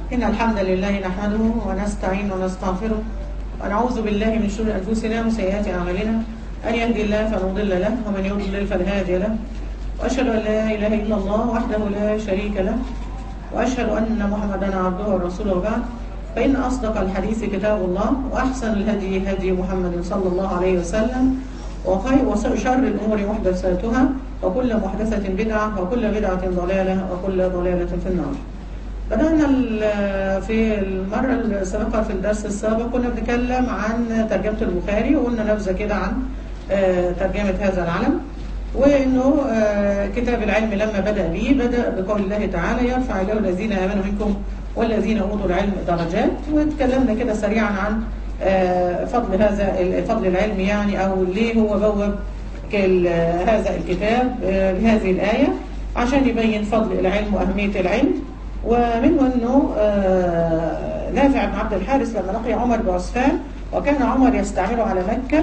إن الحمد لله نحمده ونستعين ونستغفره ونعوذ بالله من شرور أنفسنا وسيئات أعمالنا أن يهدي الله فلا مضل له ومن يضلل فلا هادي له وأشهد أن لا إله إلا الله وحده لا شريك له وأشهد أن محمدا عبده ورسوله بعد فإن أصدق الحديث كتاب الله وأحسن الهدي هدي محمد صلى الله عليه وسلم وخير وشر الأمور محدثاتها وكل محدثة بدعة وكل بدعة ضلالة وكل ضلالة في النار بدأنا في المرة السابقة في الدرس السابق كنا بنتكلم عن ترجمة البخاري وقلنا نبذة كده عن ترجمة هذا العلم وانه كتاب العلم لما بدأ به بدأ بقول الله تعالى يرفع الله الذين آمنوا منكم والذين أوتوا العلم درجات وتكلمنا كده سريعا عن فضل هذا فضل العلم يعني أو ليه هو بوب هذا الكتاب بهذه الآية عشان يبين فضل العلم وأهمية العلم ومنه أنه نافع بن عبد الحارث لما لقي عمر بعسفان وكان عمر يستعمله على مكة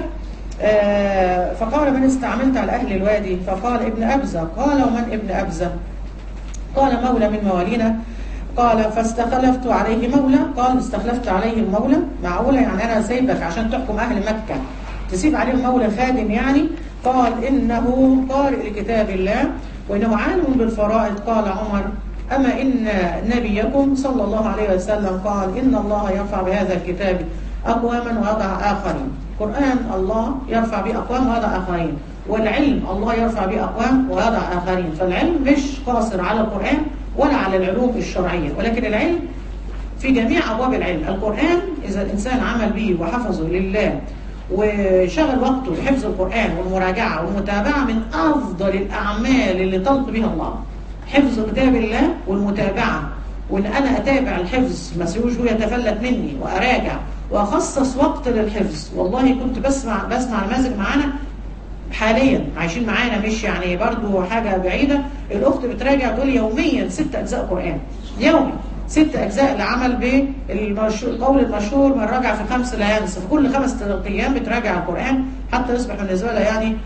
فقال من استعملت على أهل الوادي فقال ابن أبزة قال ومن ابن أبزة قال مولى من موالينا قال فاستخلفت عليه مولى قال استخلفت عليه المولى معقولة يعني أنا سيبك عشان تحكم أهل مكة تسيب عليهم مولى خادم يعني قال إنه قارئ لكتاب الله وإنه عالم بالفرائض قال عمر أما إن نبيكم صلى الله عليه وسلم قال إن الله يرفع بهذا الكتاب أقواما ويضع آخرين قرآن الله يرفع به أقوام ويضع آخرين والعلم الله يرفع به أقوام ويضع آخرين فالعلم مش قاصر على القرآن ولا على العلوم الشرعية ولكن العلم في جميع أبواب العلم القرآن إذا الإنسان عمل به وحفظه لله وشغل وقته بحفظ القرآن والمراجعة والمتابعة من أفضل الأعمال اللي طلق بها الله حفظ كتاب الله والمتابعة وإن أنا أتابع الحفظ ما سيوش هو يتفلت مني وأراجع وأخصص وقت للحفظ والله كنت بسمع بسمع نماذج معانا حاليا عايشين معانا مش يعني برضو حاجة بعيدة الأخت بتراجع تقول يوميا ست أجزاء قرآن يومي ست أجزاء لعمل بالقول المشهور من راجع في خمس لا ينسى في كل خمس أيام بتراجع القرآن حتى يصبح بالنسبة لها يعني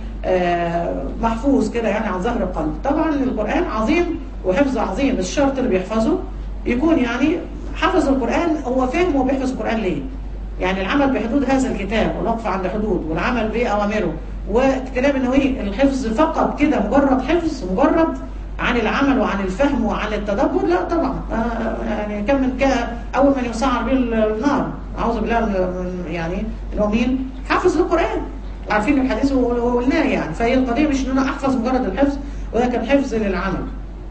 محفوظ كده يعني عن ظهر القلب طبعا القرآن عظيم وحفظ عظيم بس الشرط اللي بيحفظه يكون يعني حفظ القرآن هو فهم وبيحفظ القرآن ليه يعني العمل بحدود هذا الكتاب والوقف عند حدود والعمل بأوامره والكلام انه ايه الحفظ فقط كده مجرد حفظ مجرد عن العمل وعن الفهم وعن التدبر لا طبعا آه يعني كم من اول من يسعر به النار اعوذ بالله من يعني اللي هو مين حافظ القران عارفين الحديث وقلناه يعني فهي القضيه مش ان انا احفظ مجرد الحفظ ولكن حفظ للعمل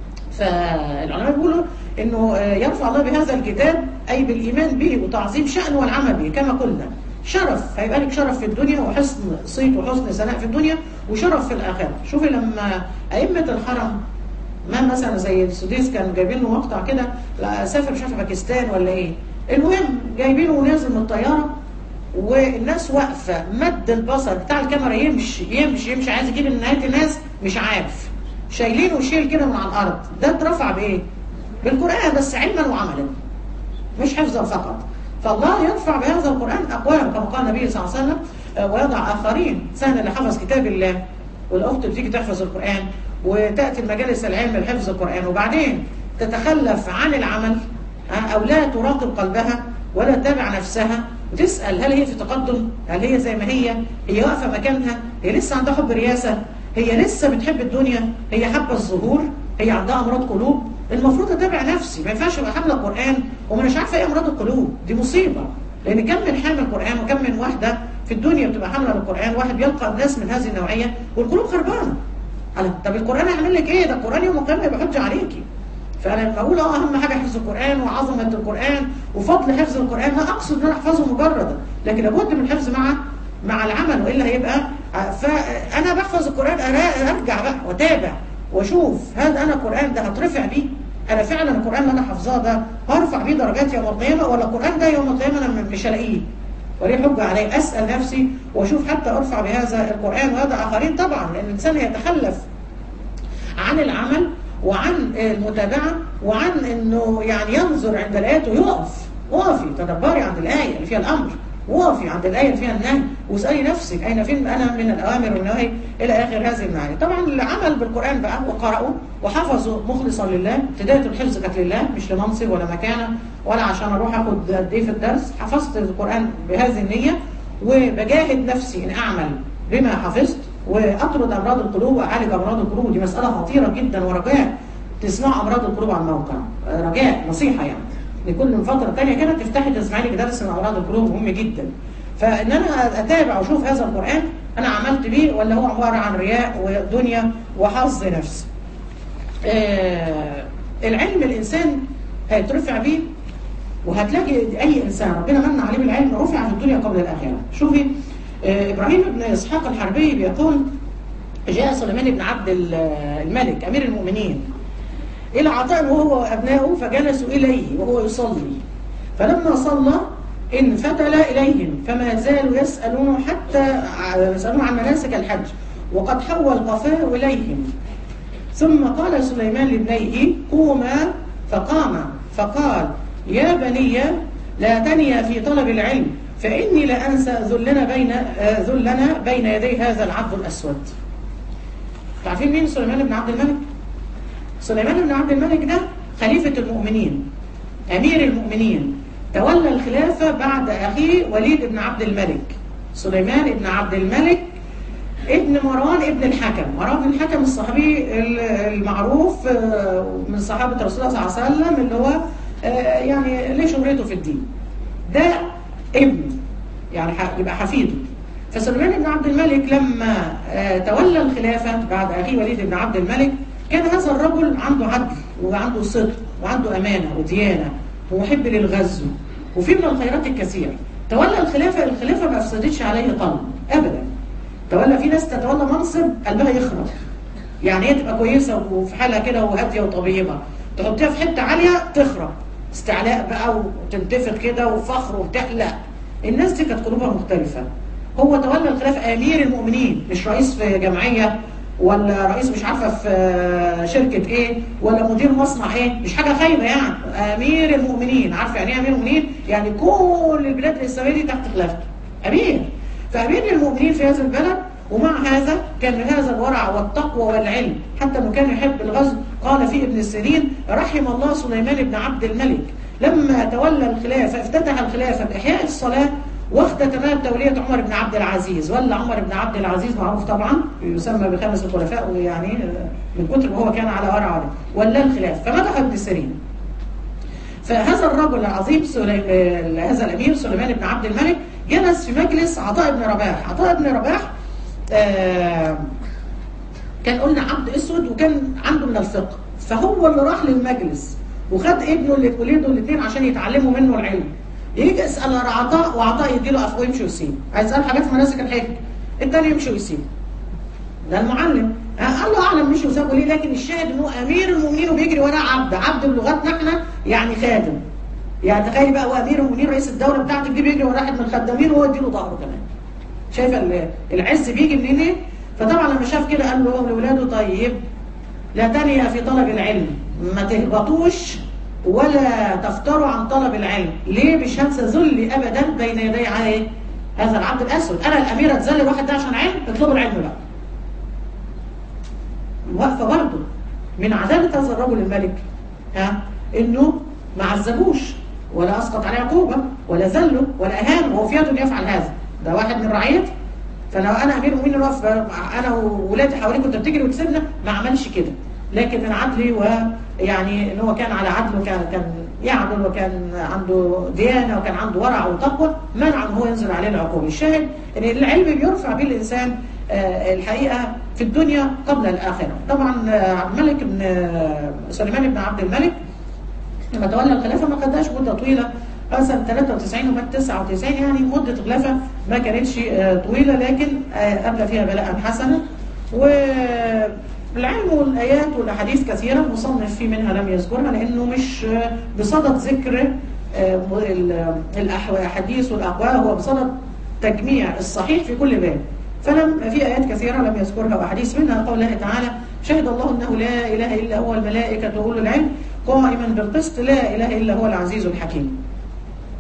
فالعلماء بيقولوا انه يرفع الله بهذا الكتاب اي بالايمان به وتعظيم شأنه والعمل به كما قلنا شرف هيبقى لك شرف في الدنيا وحسن صيت وحسن ثناء في الدنيا وشرف في الآخرة شوفي لما أئمة الحرم ما مثلا زي السديس كانوا جايبين له مقطع كده سافر مش عارف باكستان ولا ايه المهم جايبينه ونازل من الطيارة والناس واقفة مد البصر بتاع الكاميرا يمشي يمشي يمشي عايز يجيب نهاية الناس مش عارف شايلينه وشيل كده من على الأرض ده اترفع بإيه؟ بالقرآن بس علما وعملا مش حفظا فقط فالله يرفع بهذا القرآن أقوام كما قال النبي صلى الله عليه وسلم ويضع آخرين سهل اللي حفظ كتاب الله والأخت بتيجي تحفظ القرآن وتأتي المجالس العلم لحفظ القرآن وبعدين تتخلف عن العمل أو لا تراقب قلبها ولا تتابع نفسها وتسأل هل هي في تقدم هل هي زي ما هي هي واقفة مكانها هي لسه عندها حب رياسة هي لسه بتحب الدنيا هي حابة الظهور هي عندها أمراض قلوب المفروض اتابع نفسي ما ينفعش ابقى حامله القران ومش عارفه ايه امراض القلوب دي مصيبه لان كم من حامل القران وكم من واحده في الدنيا بتبقى حامله القران واحد بيلقى الناس من هذه النوعيه والقلوب خربانه طب القران هيعمل لك ايه ده القران يوم القيامه يبقى حجه عليكي فانا لما اقول اه اهم حاجه حفظ القران وعظمه القران وفضل حفظ القران لا اقصد ان انا احفظه مجردا لكن لابد من الحفظ مع مع العمل والا هيبقى فانا بحفظ القران ارجع بقى واتابع واشوف هل انا القران ده هترفع بيه انا فعلا القران اللي انا حافظاه ده هرفع بيه درجات يوم القيامه ولا القران ده يوم القيامه انا مش هلاقيه وليه حجه علي اسال نفسي واشوف حتى ارفع بهذا القران وهذا اخرين طبعا لان الانسان يتخلف عن العمل وعن المتابعه وعن انه يعني ينظر عند الايات ويقف وقفي تدبري عند الايه اللي فيها الامر وقفي عند الآية اللي فيها النهي واسألي نفسك أين فين أنا من الأوامر والنهي إلى آخر هذه المعاني طبعا اللي عمل بالقرآن بقى وقرأوا وحفظوا مخلصا لله ابتداية الحفظ كانت لله مش لمنصب ولا مكانة ولا عشان أروح أخد قد إيه في الدرس حفظت القرآن بهذه النية وبجاهد نفسي إن أعمل بما حفظت وأطرد أمراض القلوب وأعالج أمراض القلوب دي مسألة خطيرة جدا ورجاء تسمعوا أمراض القلوب على الموقع رجاء نصيحة يعني لكل من فترة تانية كده تفتحي تسمعي لي درس من أمراض القلوب مهم جدا فإن أنا أتابع وأشوف هذا القرآن أنا عملت بيه ولا هو عبارة عن رياء ودنيا وحظ نفس آه العلم الإنسان هيترفع بيه وهتلاقي أي إنسان ربنا من عليه بالعلم رفع في الدنيا قبل الآخرة شوفي آه إبراهيم بن إسحاق الحربي بيقول جاء سليمان بن عبد الملك أمير المؤمنين إلى عطاء وهو وأبنائه فجلسوا إليه وهو يصلي فلما صلى انفتل إليهم فما زالوا يسألون حتى يسألون عن مناسك الحج وقد حول قفاه إليهم ثم قال سليمان لابنيه قوما فقام فقال يا بني لا تنيا في طلب العلم فإني لأنسى ذلنا بين ذلنا بين يدي هذا العبد الأسود تعرفين مين سليمان بن عبد الملك؟ سليمان بن عبد الملك ده خليفة المؤمنين أمير المؤمنين تولى الخلافة بعد أخيه وليد بن عبد الملك سليمان بن عبد الملك ابن مروان ابن الحكم مروان بن الحكم الصحابي المعروف من صحابة رسول الله صلى الله عليه وسلم اللي هو يعني ليه شهرته في الدين ده ابن يعني يبقى حفيده فسليمان بن عبد الملك لما تولى الخلافة بعد أخيه وليد بن عبد الملك كان هذا الرجل عنده عدل وعنده صدق وعنده أمانة وديانة ومحب للغزو وفي من الخيرات الكثير تولى الخلافة الخلافة ما أفسدتش عليه قلب أبدا تولى في ناس تتولى منصب قلبها يخرب يعني هي تبقى كويسة وفي حالها كده وهادية وطبيبة تحطيها في حتة عالية تخرب استعلاء بقى وتنتفخ كده وفخر وبتاع لا الناس دي كانت قلوبها مختلفة هو تولى الخلافة أمير المؤمنين مش رئيس في جمعية ولا رئيس مش عارفه في شركه ايه ولا مدير مصنع ايه مش حاجه خايبه يعني امير المؤمنين عارفه يعني ايه امير المؤمنين يعني كل البلاد الاسلاميه دي تحت خلافته امير فامير المؤمنين في هذا البلد ومع هذا كان من هذا الورع والتقوى والعلم حتى انه كان يحب الغزو قال في ابن السيرين رحم الله سليمان بن عبد الملك لما تولى الخلافه افتتح الخلافه باحياء الصلاه واختتمها بتولية عمر بن عبد العزيز ولا عمر بن عبد العزيز معروف طبعا يسمى بخمس الخلفاء يعني من كتر ما هو كان على ورع ولا الخلاف فمدح ابن سيرين فهذا الرجل العظيم سليم هذا الامير سليمان بن عبد الملك جلس في مجلس عطاء بن رباح عطاء بن رباح آه كان قلنا عبد اسود وكان عنده من الفقه فهو اللي راح للمجلس وخد ابنه اللي ولده الاثنين عشان يتعلموا منه العلم يجي يسال عطاء وعطاء يديله افواه يمشي ويسيب عايز يسال حاجات في مناسك الحج الثاني يمشي ويسيب ده المعلم الله اعلم مشي وسابه ليه لكن الشاهد انه امير المؤمنين وبيجري وراه عبد عبد بلغتنا احنا يعني خادم يعني تخيل بقى هو امير المؤمنين رئيس الدوله بتاعتك دي بيجري وراه واحد من الخدامين وهو يديله ظهره كمان شايفه العز بيجي منين ايه فطبعا لما شاف كده قال له لاولاده طيب لا تنيا في طلب العلم ما تهبطوش ولا تفتروا عن طلب العلم ليه مش هنسى ذلي ابدا بين يدي ايه هذا العبد الاسود انا الاميره اتذل الواحد ده عشان علم اطلبوا العلم بقى واقفه برضه من عداله هذا الرجل الملك ها انه ما عذبوش ولا اسقط عليه عقوبه ولا ذله ولا اهانه وهو في يده يفعل هذا ده واحد من رعيته فلو انا امير المؤمنين واقف انا وولادي حواليك كنت بتجري وتسيبنا ما عملش كده لكن من عدلي ويعني ان هو كان على عدل وكان كان يعدل وكان عنده ديانه وكان عنده ورع وتقوى منع ان هو ينزل عليه العقوبه الشاهد ان العلم بيرفع به الانسان الحقيقه في الدنيا قبل الاخره طبعا عبد الملك بن سليمان بن عبد الملك لما تولى الخلافه ما خدهاش مده طويله سنه 93 ومات 99 يعني مده خلافه ما كانتش طويله لكن قبل فيها بلاء حسنه والعلم والايات والاحاديث كثيره مصنف في منها لم يذكرها لانه مش بصدد ذكر الاحاديث والاقوال هو بصدد تجميع الصحيح في كل باب فلم في ايات كثيره لم يذكرها واحاديث منها قول الله تعالى شهد الله انه لا اله الا هو الملائكه واولو العلم قائما بالقسط لا اله الا هو العزيز الحكيم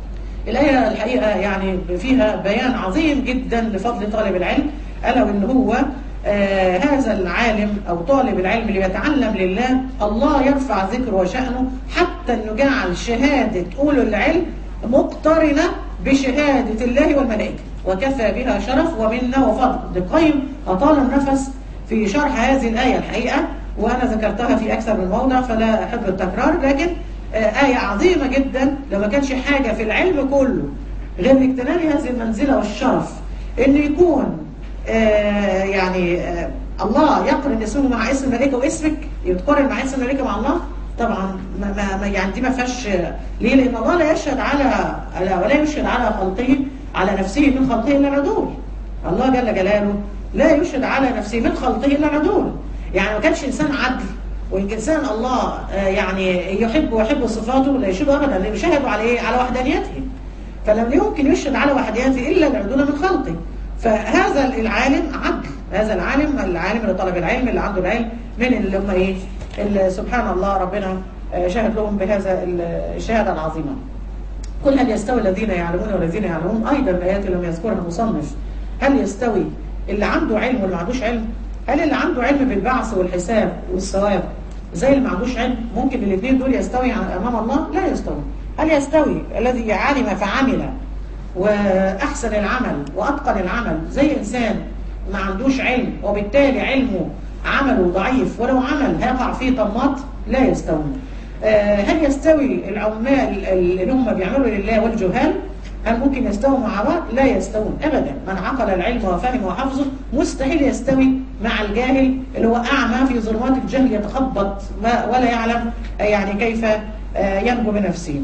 الآية الحقيقة يعني فيها بيان عظيم جدا لفضل طالب العلم ألا وإن هو آه هذا العالم أو طالب العلم اللي يتعلم لله الله يرفع ذكره وشأنه حتى أنه جعل شهادة أولو العلم مقترنة بشهادة الله والملائكة وكفى بها شرف ومنة وفضل ابن القيم أطال النفس في شرح هذه الآية الحقيقة وأنا ذكرتها في أكثر من موضع فلا أحب التكرار لكن آية عظيمة جدا لو ما كانش حاجة في العلم كله غير اجتناب هذه المنزلة والشرف إن يكون آه يعني آه الله يقرن اسمه مع اسم الملائكة واسمك يتقارن مع اسم الملائكة مع الله طبعا ما ما يعني دي ما فيهاش ليه؟ لأن الله لا يشهد على ولا يشهد على خلقه على نفسه من خلقه إلا العدول الله جل جلاله لا يشهد على نفسه من خلقه إلا العدول يعني ما كانش إنسان عدل وإن إنسان الله يعني يحب ويحب صفاته لا يشهد أبدا لأنه شهدوا على إيه؟ على وحدانيته فلم يمكن يشهد على وحدانيته إلا العدول من خلقه فهذا العالم عدل هذا العالم العالم اللي طلب العلم اللي عنده العلم من اللي هم إيه اللي سبحان الله ربنا شهد لهم بهذا الشهادة العظيمة قل هل يستوي الذين يعلمون والذين يعلمون أيضا الآيات اللي لم يذكرها المصنف هل يستوي اللي عنده علم واللي ما عندوش علم هل اللي عنده علم بالبعث والحساب والثواب زي اللي ما عندوش علم ممكن الاثنين دول يستوي امام الله لا يستوي هل يستوي الذي علم فعمل واحسن العمل واتقن العمل زي انسان ما عندوش علم وبالتالي علمه عمله ضعيف ولو عمل هيقع فيه طماط لا يستوي هل يستوي العمال اللي هم بيعملوا لله والجهال هل ممكن يستووا مع بعض؟ لا يستوون ابدا من عقل العلم وفهم وحفظه مستحيل يستوي مع الجاهل اللي هو اعمى في ظلمات الجهل يتخبط ولا يعلم يعني كيف ينجو بنفسه.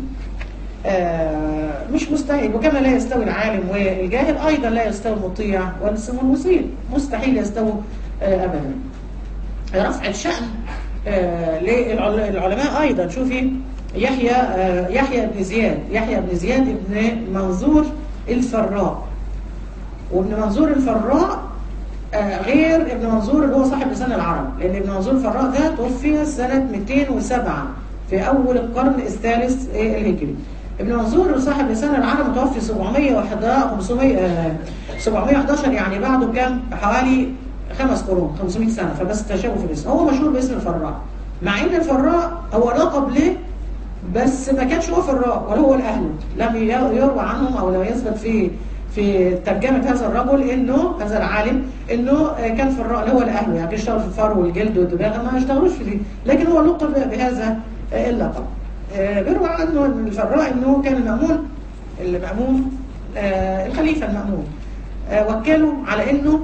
مش مستحيل وكما لا يستوي العالم والجاهل ايضا لا يستوي المطيع والمسيء مستحيل يستووا ابدا. رفع الشأن للعلماء ايضا شوفي يحيى يحيى بن زياد يحيى بن زياد ابن منظور الفراء وابن منظور الفراء غير ابن منظور اللي هو صاحب لسان العرب لان ابن منظور الفراء ده توفي سنة 207 في اول القرن الثالث الهجري ابن منظور صاحب لسان العرب متوفي 711 500 711 يعني بعده كام حوالي خمس قرون 500 سنة فبس تشابه في الاسم هو مشهور باسم الفراء مع ان الفراء هو لقب ليه بس ما كانش هو فراء ولا هو الاهل لم يروى عنهم او لم يثبت في في ترجمه هذا الرجل انه هذا العالم انه كان فراء اللي هو الاهل يعني بيشتغل في الفرو والجلد والدباغه ما اشتغلوش في دي لكن هو لقب بهذا اللقب بيروى عنه الفراء انه كان المامون المامون الخليفه المامون وكله على انه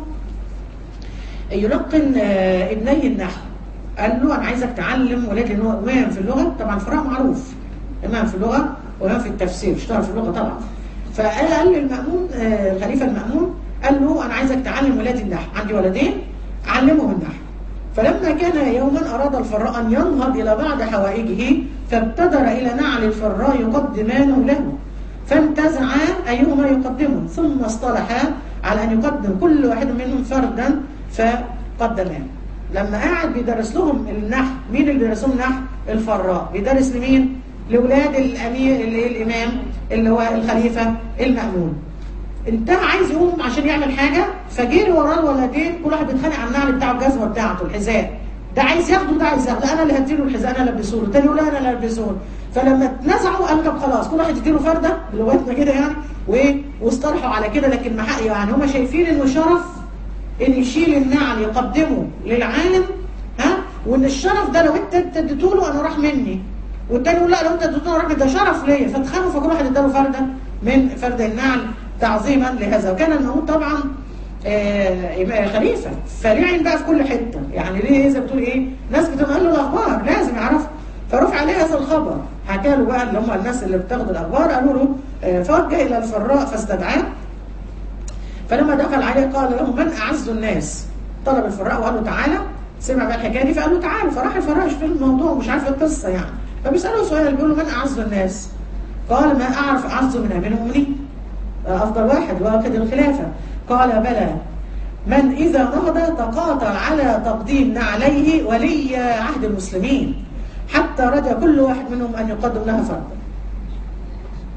يلقن ابنيه النحو قال له انا عايزك تعلم ولادي ان هو امام في اللغه طبعا الفراء معروف امام في اللغه وامام في التفسير اشتغل في اللغه طبعا فقال للمامون الخليفه المامون قال له انا عايزك تعلم ولادي النحو عندي ولدين علمهم النحو فلما كان يوما اراد الفراء ان ينهض الى بعض حوائجه فابتدر الى نعل الفراء يقدمانه له فانتزعا ايهما يقدمه ثم اصطلحا على ان يقدم كل واحد منهم فردا فقدماه لما قاعد بيدرس لهم النحو مين اللي بيدرس لهم النحو الفراء بيدرس لمين لاولاد الامير اللي الامام اللي هو الخليفه المامون انتهى عايز يقوم عشان يعمل حاجه فجري وراه الولدين كل واحد بيتخانق على النعل بتاعه الجزمه بتاعته الحذاء ده عايز ياخده ده عايز ياخده انا اللي هديله الحذاء انا البسه له الثاني يقول انا اللي البسه له فلما اتنزعوا قال طب خلاص كل واحد يديله فرده بلغتنا كده يعني وايه واصطلحوا على كده لكن ما يعني هم شايفين انه شرف ان يشيل النعل يقدمه للعالم ها وان الشرف ده لو انت اديته له انا راح مني والتاني يقول لا لو انت اديته له راح ده شرف ليا فاتخانقوا فكل واحد اداله فرده من فرد النعل تعظيما لهذا وكان الموت طبعا آه خليفه فلعن بقى في كل حته يعني ليه زي بتقول ايه ناس بتنقل له الاخبار لازم يعرف فرفع عليه هذا الخبر حكى له بقى اللي هم الناس اللي بتاخد الاخبار قالوا له آه فوجه الى الفراء فاستدعاه فلما دخل عليه قال له من أعز الناس طلب الفراء وقال له تعالى سمع بقى الحكايه دي فقال له تعالى فراح الفراء يشوف الموضوع مش عارف القصه يعني فبيساله سؤال بيقول له من أعز الناس قال ما أعرف أعز من أمير المؤمنين أفضل واحد واخد الخلافة قال بلى من إذا نهض تقاتل على تقديم نعليه ولي عهد المسلمين حتى رجى كل واحد منهم أن يقدم لها فردا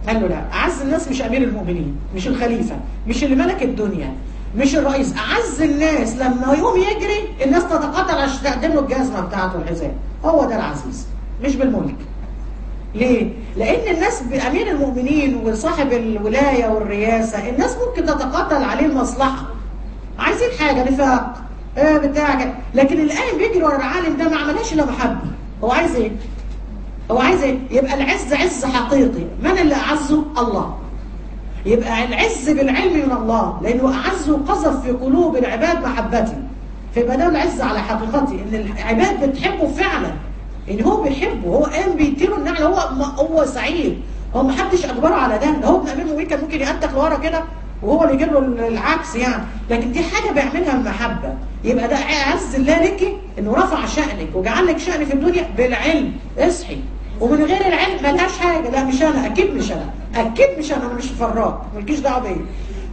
قال له لا اعز الناس مش امير المؤمنين مش الخليفه مش اللي ملك الدنيا مش الرئيس اعز الناس لما يقوم يجري الناس تتقاتل عشان تقدم له الجزمه بتاعته والحذاء هو ده العزيز مش بالملك ليه؟ لأن الناس بأمير المؤمنين وصاحب الولاية والرياسة الناس ممكن تتقاتل عليه المصلحة عايزين حاجة نفاق آه بتاع كده. لكن الآن بيجري ورا العالم ده ما عملهاش إلا محبة هو عايز إيه؟ هو عايز إيه؟ يبقى العز عز حقيقي من اللي أعزه؟ الله يبقى العز بالعلم من الله لأنه أعز وقذف في قلوب العباد محبته فيبقى ده العز على حقيقته إن العباد بتحبه فعلا ان هو بيحبه هو قام بيديله النعمه هو هو سعيد هو ما حدش اجبره على ده ده هو ابن امير المؤمنين كان ممكن يقتك لورا كده وهو اللي يجيب له العكس يعني لكن دي حاجه بيعملها بمحبه يبقى ده عز الله لك انه رفع شانك وجعل لك شان في الدنيا بالعلم اصحي ومن غير العلم ملهاش حاجه لا مش انا اكيد مش انا اكيد مش انا انا مش فراق مالكيش دعوه بيا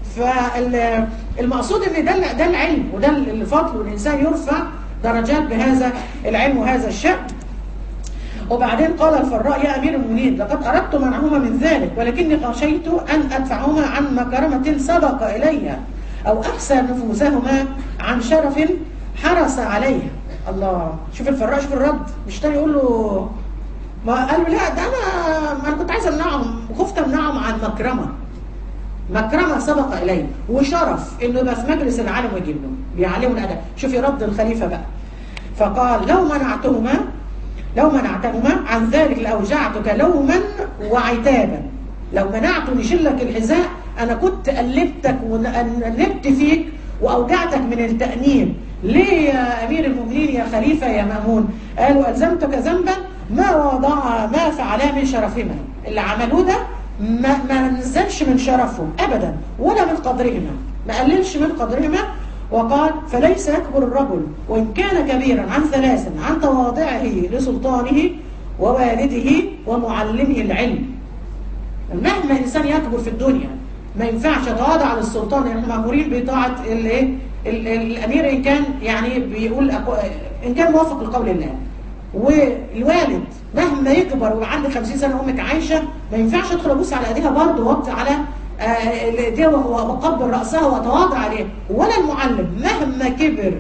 فالمقصود ان ده ده العلم وده الفضل والانسان يرفع درجات بهذا العلم وهذا الشأن وبعدين قال الفراء يا أمير المؤمنين لقد أردت منعهما من ذلك ولكني خشيت أن أدفعهما عن مكرمة سبق إليها أو أخسر نفوسهما عن شرف حرس عليها الله شوف الفراء شوف الرد مش تاني يقول له ما قال له لا ده أنا أنا كنت عايز أمنعهم وخفت أمنعهم عن مكرمة مكرمة سبق إليه وشرف إنه يبقى في مجلس العالم ويجيب له بيعلموا الأدب شوفي رد الخليفة بقى فقال لو منعتهما لو منعتهما عن ذلك لأوجعتك لوما وعتابا لو منعت نشلك الحذاء أنا كنت قلبتك وقلبت فيك وأوجعتك من التأنيب ليه يا أمير المؤمنين يا خليفة يا مأمون قالوا ألزمتك ذنبا ما وضع ما فعلا من شرفهما اللي عملوه ده ما, ما نزلش من شرفهم أبدا ولا من قدرهما ما قللش من قدرهما وقال فليس يكبر الرجل وإن كان كبيرا عن ثلاث عن تواضعه لسلطانه ووالده ومعلمه العلم مهما إنسان يكبر في الدنيا ما ينفعش يتواضع للسلطان احنا مأمورين بطاعة الايه الأمير إن كان يعني بيقول إن كان موافق لقول الله والوالد مهما يكبر وعنده 50 سنة أمك عايشة ما ينفعش أدخل أبوس على أيديها برضه وقت على دي وقبل رأسها وتواضع عليه ولا المعلم مهما كبر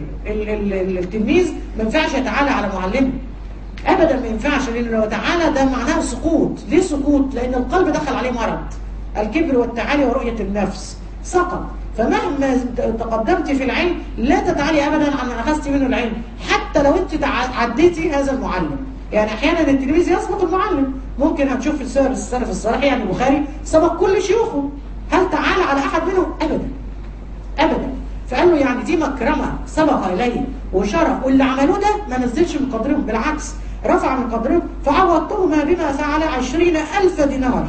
التلميذ ما ينفعش يتعالى على معلمه ابدا ما ينفعش لان لو تعالى ده معناه سقوط ليه سقوط لان القلب دخل عليه مرض الكبر والتعالي ورؤية النفس سقط فمهما تقدمت في العلم لا تتعالي ابدا عن اخذت منه العلم حتى لو انت عديتي هذا المعلم يعني احيانا التلميذ يسبق المعلم ممكن هتشوف في السير السلف الصالح يعني البخاري سبق كل شيوخه هل تعالى على احد منهم ابدا ابدا فقال له يعني دي مكرمه سبق اليه وشرف واللي عملوه ده ما نزلش من قدرهم بالعكس رفع من قدرهم فعوضتهما بما فعل عشرين ألف دينار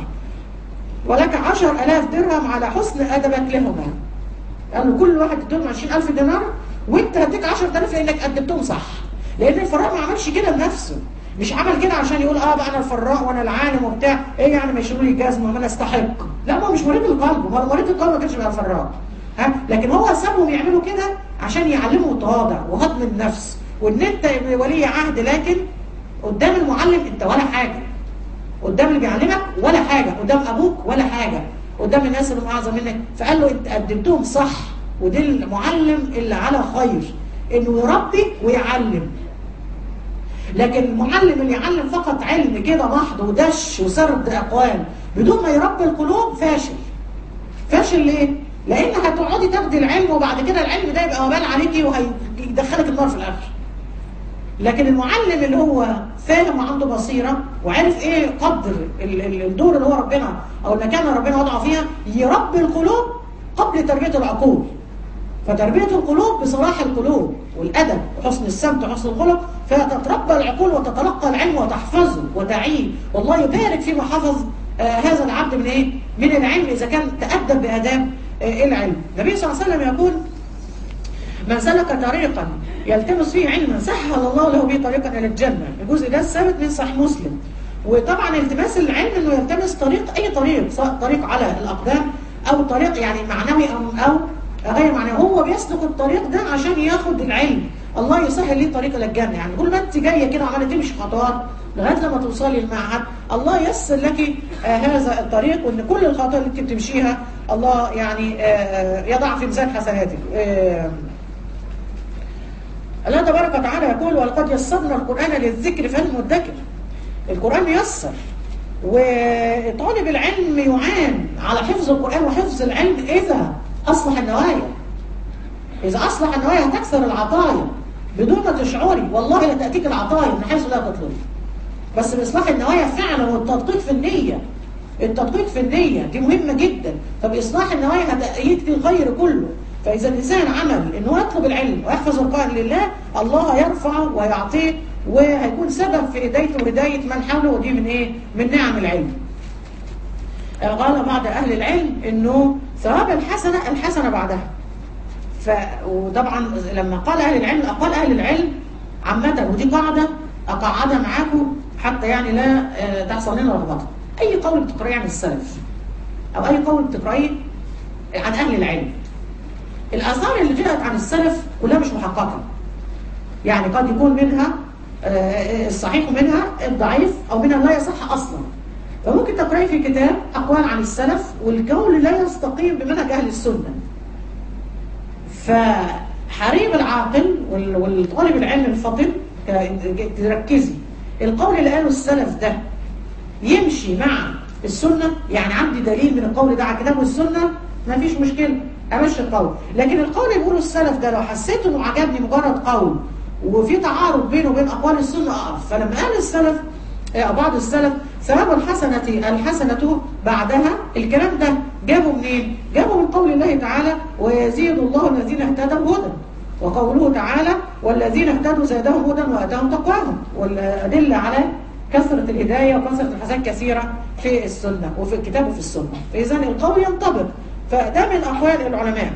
ولك عشر ألاف درهم على حسن أدبك لهما قال له كل واحد ادهم عشرين ألف دينار وانت هديك عشر ألاف لأنك قدمتهم صح لأن الفراء ما عملش كده بنفسه مش عمل كده عشان يقول اه بقى انا الفراء وانا العالم وبتاع ايه يعني ما يشيلوا لي جزمه ما انا استحق لا ما هو مش مريض القلب ما مريض القلب ما كانش بقى الفراء ها لكن هو سابهم يعملوا كده عشان يعلموا التواضع وهضم النفس وان انت ولي عهد لكن قدام المعلم انت ولا حاجه قدام اللي بيعلمك ولا حاجه قدام ابوك ولا حاجه قدام الناس اللي اعظم منك فقال له انت قدمتهم صح ودي المعلم اللي على خير انه يربي ويعلم لكن المعلم اللي يعلم فقط علم كده محض ودش وسرد اقوال بدون ما يربي القلوب فاشل فاشل ليه لان هتقعدي تاخدي العلم وبعد كده العلم ده يبقى وبال عليكي وهيدخلك النار في الاخر لكن المعلم اللي هو فاهم وعنده بصيرة وعارف ايه قدر الدور اللي هو ربنا او المكان اللي ربنا وضعه فيها يربي القلوب قبل تربية العقول فتربية القلوب بصلاح القلوب والأدب وحسن السمت وحسن الخلق فتتربى العقول وتتلقى العلم وتحفظه وتعيه والله يبارك فيما حفظ آه هذا العبد من ايه؟ من العلم إذا كان تأدب بآداب آه العلم النبي صلى الله عليه وسلم يقول من سلك طريقا يلتمس فيه علما سهل الله له به طريقا الى الجنه الجزء ده ثابت من صحيح مسلم وطبعا التماس العلم انه يلتمس طريق اي طريق سواء طريق على الاقدام او طريق يعني معنوي او او غير معنوي هو بيسلك الطريق ده عشان ياخد العلم الله يسهل ليه طريق الى الجنه يعني كل ما انت جايه كده عماله تمشي خطوات لغايه لما توصلي المعهد الله ييسر لك آه هذا الطريق وان كل الخطوات اللي انت بتمشيها الله يعني آه يضع في ميزان حسناتك آه الله تبارك وتعالى يقول ولقد يسرنا القرآن للذكر فهل مدكر القرآن يسر وطالب العلم يعان على حفظ القرآن وحفظ العلم إذا أصلح النوايا إذا أصلح النوايا هتكسر العطايا بدون ما تشعري والله لا تأتيك العطايا من حيث لا تطلبي بس بإصلاح النوايا فعلا والتدقيق في النية التدقيق في النية دي مهمة جدا فبإصلاح النوايا هتأتيك الخير كله فإذا الإنسان عمل إنه يطلب العلم ويحفظ القرآن لله الله يرفعه ويعطيه وهيكون سبب في هدايته وهداية من حوله ودي من إيه؟ من نعم العلم. قال بعض أهل العلم إنه ثواب الحسنة الحسنة بعدها. ف وطبعا لما قال أهل العلم أقال أهل العلم عامة ودي قاعدة أقعدها معاكم حتى يعني لا تحصل لنا لخبطة. أي قول بتقرأيه عن السلف أو أي قول بتقرأيه عن أهل العلم الآثار اللي جاءت عن السلف كلها مش محققة يعني قد يكون منها الصحيح منها الضعيف أو منها لا يصح أصلا فممكن تقرأي في كتاب أقوال عن السلف والقول لا يستقيم بمنهج أهل السنة فحريم العاقل والطالب العلم الفطن تركزي القول اللي قاله السلف ده يمشي مع السنة يعني عندي دليل من القول ده على الكتاب والسنة ما فيش مشكلة امشي القول لكن القول اللي بيقوله السلف ده لو حسيت انه عجبني مجرد قول وفي تعارض بينه وبين اقوال السنه اقف فلما قال السلف بعض السلف ثواب الحسنة الحسنة بعدها الكلام ده جابه منين؟ جابه من قول الله تعالى ويزيد الله الذين اهتدوا هدى وقوله تعالى والذين اهتدوا زادهم هدى واتاهم تقواهم والادله على كثرة الهداية وكثرة الحسنات كثيرة في السنة وفي الكتاب وفي السنة فإذا القول ينطبق فده من أقوال العلماء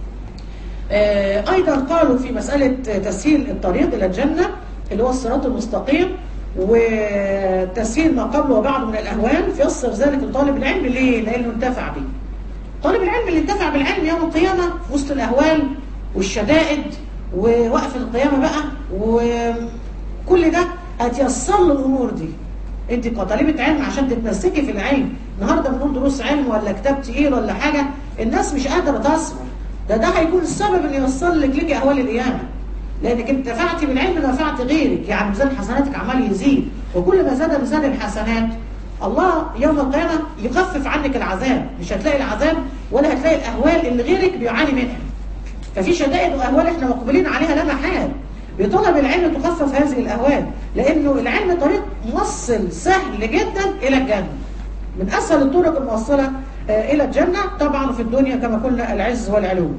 أيضا قالوا في مسألة تسهيل الطريق إلى الجنة اللي هو الصراط المستقيم وتسهيل ما قبله وبعده من الأهوال فيصر ذلك لطالب العلم ليه؟ لأنه انتفع به طالب العلم اللي انتفع بالعلم يوم القيامة في وسط الأهوال والشدائد ووقف القيامة بقى وكل ده هتيسر له الأمور دي انت كطالبة علم عشان تتمسكي في العلم النهارده بنقول دروس علم ولا كتاب تقيل ولا حاجه الناس مش قادره تصبر ده ده هيكون السبب ان يوصل لك ليكي اهوال القيامه لانك انت نفعتي بالعلم نفعت غيرك يعني ميزان حسناتك عمال يزيد وكل ما زاد ميزان الحسنات الله يوم القيامه يخفف عنك العذاب مش هتلاقي العذاب ولا هتلاقي الاهوال اللي غيرك بيعاني منها ففي شدائد واهوال احنا مقبلين عليها لا محال بطلب العلم تخفف هذه الاهوال لانه العلم طريق موصل سهل جدا الى الجنه من أسهل الطرق الموصلة إلى الجنة طبعا في الدنيا كما قلنا العز والعلو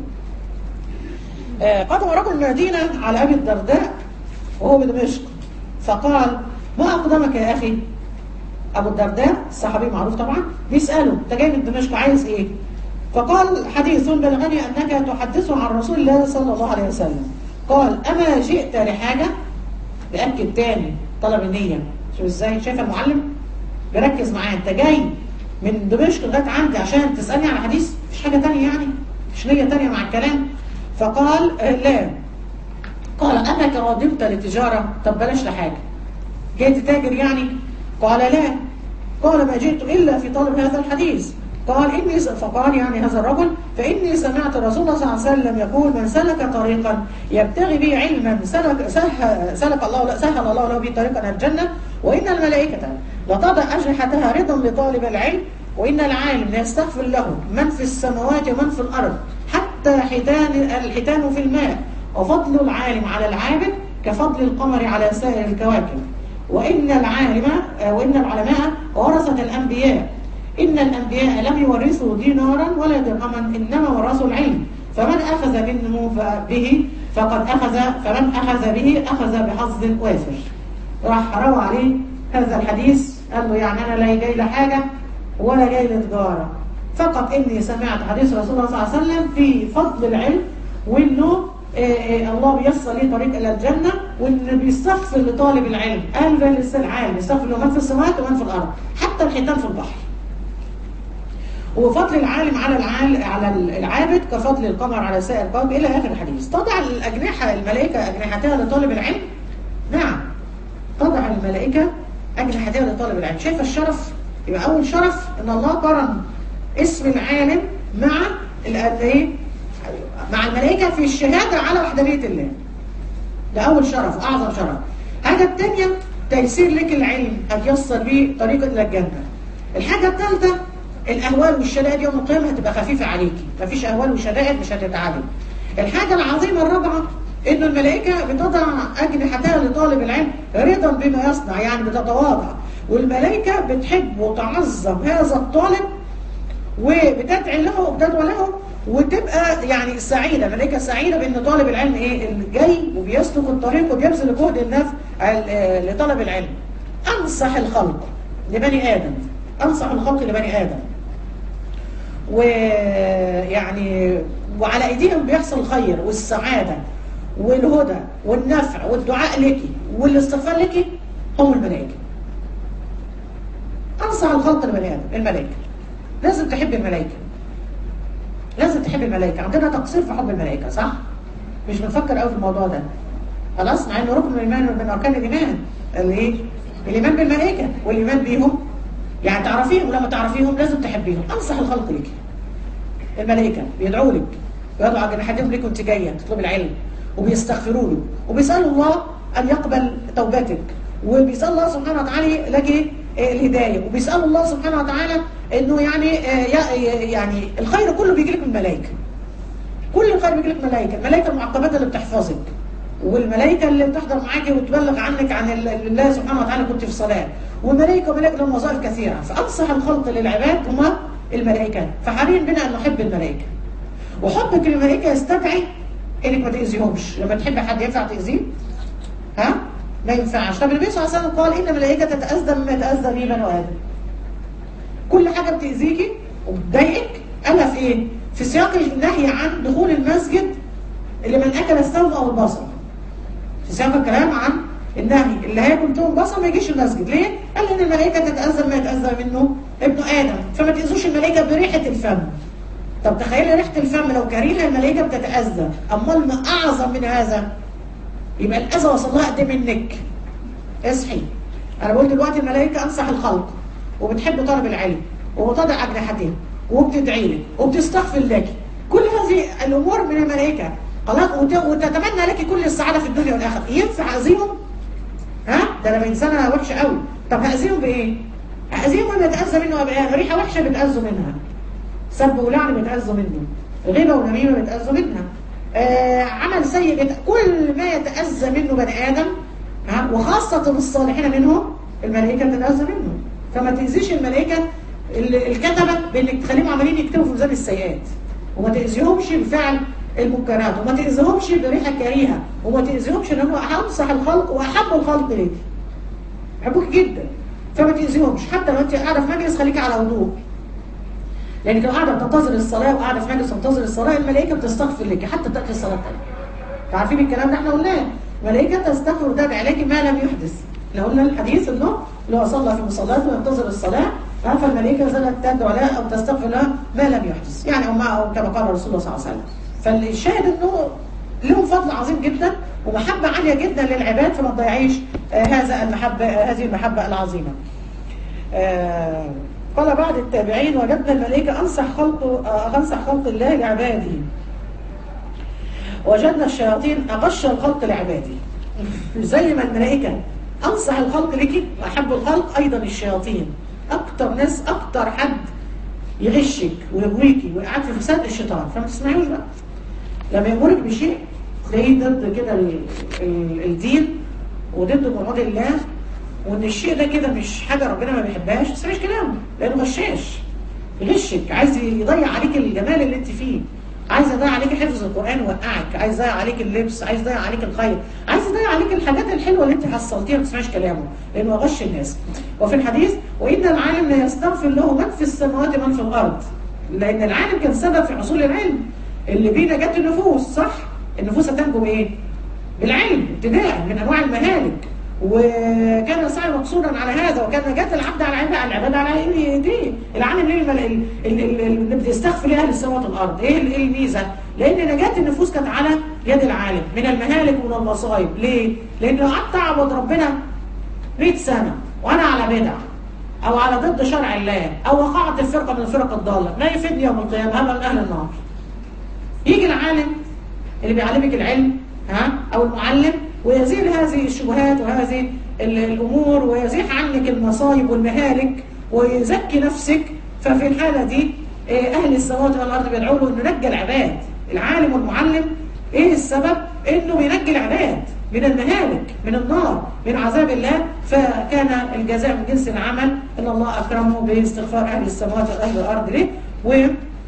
قدم رجل المدينة على أبي الدرداء وهو بدمشق فقال ما أقدمك يا أخي أبو الدرداء الصحابي معروف طبعا بيسأله أنت جاي من دمشق عايز إيه فقال حديث بلغني أنك تحدث عن رسول الله صلى الله عليه وسلم قال أما جئت لحاجة بأكد تاني طلب النية شوف ازاي شايف المعلم بركز معايا انت جاي من دمشق لغايه عندي عشان تسالني على حديث مفيش حاجه ثانيه يعني مش نيه ثانيه مع الكلام فقال لا قال انك غضبت للتجاره طب بلاش لحاجه جاي تتاجر يعني قال لا قال ما جئت الا في طلب هذا الحديث قال إني فقال يعني هذا الرجل فإني سمعت الرسول صلى الله عليه وسلم يقول من سلك طريقا يبتغي به علما سلك, سهل, سلك الله سهل الله له به طريقا إلى الجنة وإن الملائكة لتضع أجنحتها رضا لطالب العلم وإن العالم ليستغفر له من في السماوات ومن في الأرض حتى حيتان الحيتان في الماء وفضل العالم على العابد كفضل القمر على سائر الكواكب وإن العالم وإن العلماء ورثة الأنبياء إن الأنبياء لم يورثوا دينارا ولا درهما إنما ورثوا العلم فمن أخذ منه به فقد أخذ فمن أخذ به أخذ بحظ وافر راح روى عليه هذا الحديث قال له يعني أنا لا جاي لحاجة ولا جاي لتجارة فقط إني سمعت حديث رسول الله صلى الله عليه وسلم في فضل العلم وإنه إيه إيه الله بيصل ليه طريق إلى الجنة وإن بيستغفر لطالب العلم قال بل العالم بيستغفر له من في السماوات ومن في الأرض حتى الحيتان في البحر وفضل العالم على العال على العابد كفضل القمر على سائر الكون الى اخر الحديث تضع الاجنحه الملائكه اجنحتها لطالب العلم نعم تضع الملائكه اجنحتها لطالب العلم شايف الشرف يبقى اول شرف ان الله قرن اسم العالم مع الايه مع الملائكه في الشهاده على وحدانيه الله ده اول شرف اعظم شرف الحاجه الثانيه تيسير لك العلم هتيسر بيه طريقه الى الجنه الحاجه الثالثه الاهوال والشدائد يوم القيامه هتبقى خفيفه عليكي مفيش اهوال وشدائد مش هتتعبي الحاجه العظيمه الرابعه ان الملائكه بتضع اجنحتها لطالب العلم رضا بما يصنع يعني بتتواضع والملائكه بتحب وتعظم هذا الطالب وبتدعي له وبتدعو له وتبقى يعني سعيده ملائكه سعيده بان طالب العلم ايه اللي جاي وبيسلك الطريق وبيبذل جهد النفس لطلب العلم انصح الخلق لبني ادم انصح الخلق لبني ادم ويعني وعلى ايديهم بيحصل الخير والسعاده والهدى والنفع والدعاء لك والاستغفار لك هم الملائكه انصح الخلق لبني ادم الملائكه لازم تحب الملائكه لازم تحب الملائكه عندنا تقصير في حب الملائكه صح مش بنفكر قوي في الموضوع ده خلاص مع انه ركن من الايمان من اركان الايمان الايه الايمان بالملائكه والايمان بيهم يعني تعرفيهم ولما تعرفيهم لازم تحبيهم انصح الخلق لك الملائكه بيدعوا لك ويضعوا جناحاتهم لك وانت جايه تطلب العلم وبيستغفروا له وبيسالوا الله ان يقبل توبتك وبيسال الله سبحانه وتعالى لك الهدايه وبيسالوا الله سبحانه وتعالى انه يعني يعني الخير كله بيجي لك من الملائكه كل الخير بيجي لك من الملائكه الملائكه المعقبات اللي بتحفظك والملائكه اللي بتحضر معاكي وتبلغ عنك عن الله سبحانه وتعالى كنت في صلاه وملائكه وملائكه لهم وظائف كثيره فانصح الخلق للعباد هما الملائكه فحري بنا ان نحب الملائكه وحبك للملائكه يستدعي انك ما تاذيهمش لما تحب حد ينفع تاذيه ها ما ينفعش طب النبي صلى الله عليه وسلم قال ان الملائكه تتاذى مما يتاذى به بنو ادم كل حاجه بتاذيكي وبتضايقك الا في ايه في سياق النهي عن دخول المسجد لمن اكل الثوم او البصل في سياق الكلام عن النهي اللي هياكل ثوم بصل ما يجيش المسجد ليه قال ان الملائكه تتاذى ما يتاذى منه ابن ادم فما تاذوش الملائكه بريحه الفم طب تخيلي ريحه الفم لو كريهه الملائكه بتتاذى امال ما اعظم من هذا يبقى الاذى وصل لها قد منك اصحي انا بقول دلوقتي الملائكه انصح الخلق وبتحب طلب العلم وبتضع اجنحتها وبتدعي لك وبتستغفر لك كل هذه الامور من الملائكه خلاص وتتمنى لك كل السعاده في الدنيا والاخره ينفع اذيهم ها ده انا انسانه وحشه قوي طب هاذيهم بايه هاذيهم ولا اتاذى منه ابقى ريحه وحشه بتاذوا منها سب ولعن بيتاذوا منه غيبه ونميمه بيتاذوا منها آه عمل سيء بت... كل ما يتاذى منه بني ادم ها وخاصه الصالحين منهم الملائكه تتاذى منه فما تاذيش الملائكه الكتبه بانك تخليهم عمالين يكتبوا في ميزان السيئات وما تاذيهمش بفعل المنكرات وما تاذيهمش بريحه كريهه وما تاذيهمش ان هو انصح الخلق واحب الخلق ليك بحبوك جدا فما تاذيهمش حتى لو انت قاعده في مجلس خليكي على وضوء لانك لو قاعده بتنتظر الصلاه وقاعده في مجلس تنتظر الصلاه الملائكه بتستغفر لك حتى تاتي الصلاه الثانيه عارفين الكلام ده احنا قلناه الملائكه تستغفر وتدعي عليك ما لم يحدث لو قلنا الحديث انه لو صلى في مصلاته وينتظر الصلاه فالملائكه زالت تدعو لها او تستغفر لها ما لم يحدث يعني او, أو كما قال رسول الله صلى الله عليه وسلم فالشاهد انه لهم فضل عظيم جدا ومحبه عاليه جدا للعباد فما تضيعيش آه هذا المحبه آه هذه المحبه العظيمه. آه قال بعد التابعين وجدنا الملائكه انصح خلق انصح خلق الله لعباده. وجدنا الشياطين اغش الخلق لعباده. زي ما الملائكه انصح الخلق لك واحب الخلق ايضا الشياطين. اكتر ناس اكتر حد يغشك ويغويكي ويقعد في فساد الشيطان فما تسمعيوش بقى. لما يأمرك بشيء تلاقيه ضد كده الدين وضد مراد الله وان الشيء ده كده مش حاجه ربنا ما بيحبهاش ما تسمعيش كلامه لانه غشاش يغشك عايز يضيع عليك الجمال اللي انت فيه عايز يضيع عليك حفظ القران ويوقعك عايز يضيع عليك اللبس عايز يضيع عليك الخير عايز يضيع عليك الحاجات الحلوه اللي انت حصلتيها ما تسمعيش كلامه لانه غش الناس وفي الحديث وان العالم لا يستغفر له من في السماوات من في الارض لان العالم كان سبب في حصول العلم اللي بيه نجاة النفوس صح النفوس هتنجو بايه بالعلم ابتداء من انواع المهالك وكان السعي مقصودا على هذا وكان نجاة العبد على العبادة على العبادة على ايديه العالم ليه المل... ال- ال- ال- اللي بيستخفي ليه اهل السماوات والارض ايه ال- إيه الميزه؟ لان نجاة النفوس كانت على يد العالم من المهالك ومن المصائب ليه؟ لانه قعدت اعبد ربنا 100 سنه وانا على بدع او على ضد شرع الله او وقعت في فرقه من الفرق الضاله ما يفيدني يوم القيامه هبقى من اهل النار يجي العالم اللي بيعلمك العلم ها او المعلم ويزيل هذه الشبهات وهذه ال- الامور ويزيح عنك المصايب والمهالك ويزكي نفسك ففي الحاله دي إيه، اهل السماوات والارض بيدعوا له انه نجى العباد العالم والمعلم ايه السبب انه بينجي العباد من المهالك من النار من عذاب الله فكان الجزاء من جنس العمل ان الله اكرمه باستغفار اهل السماوات واهل الارض له و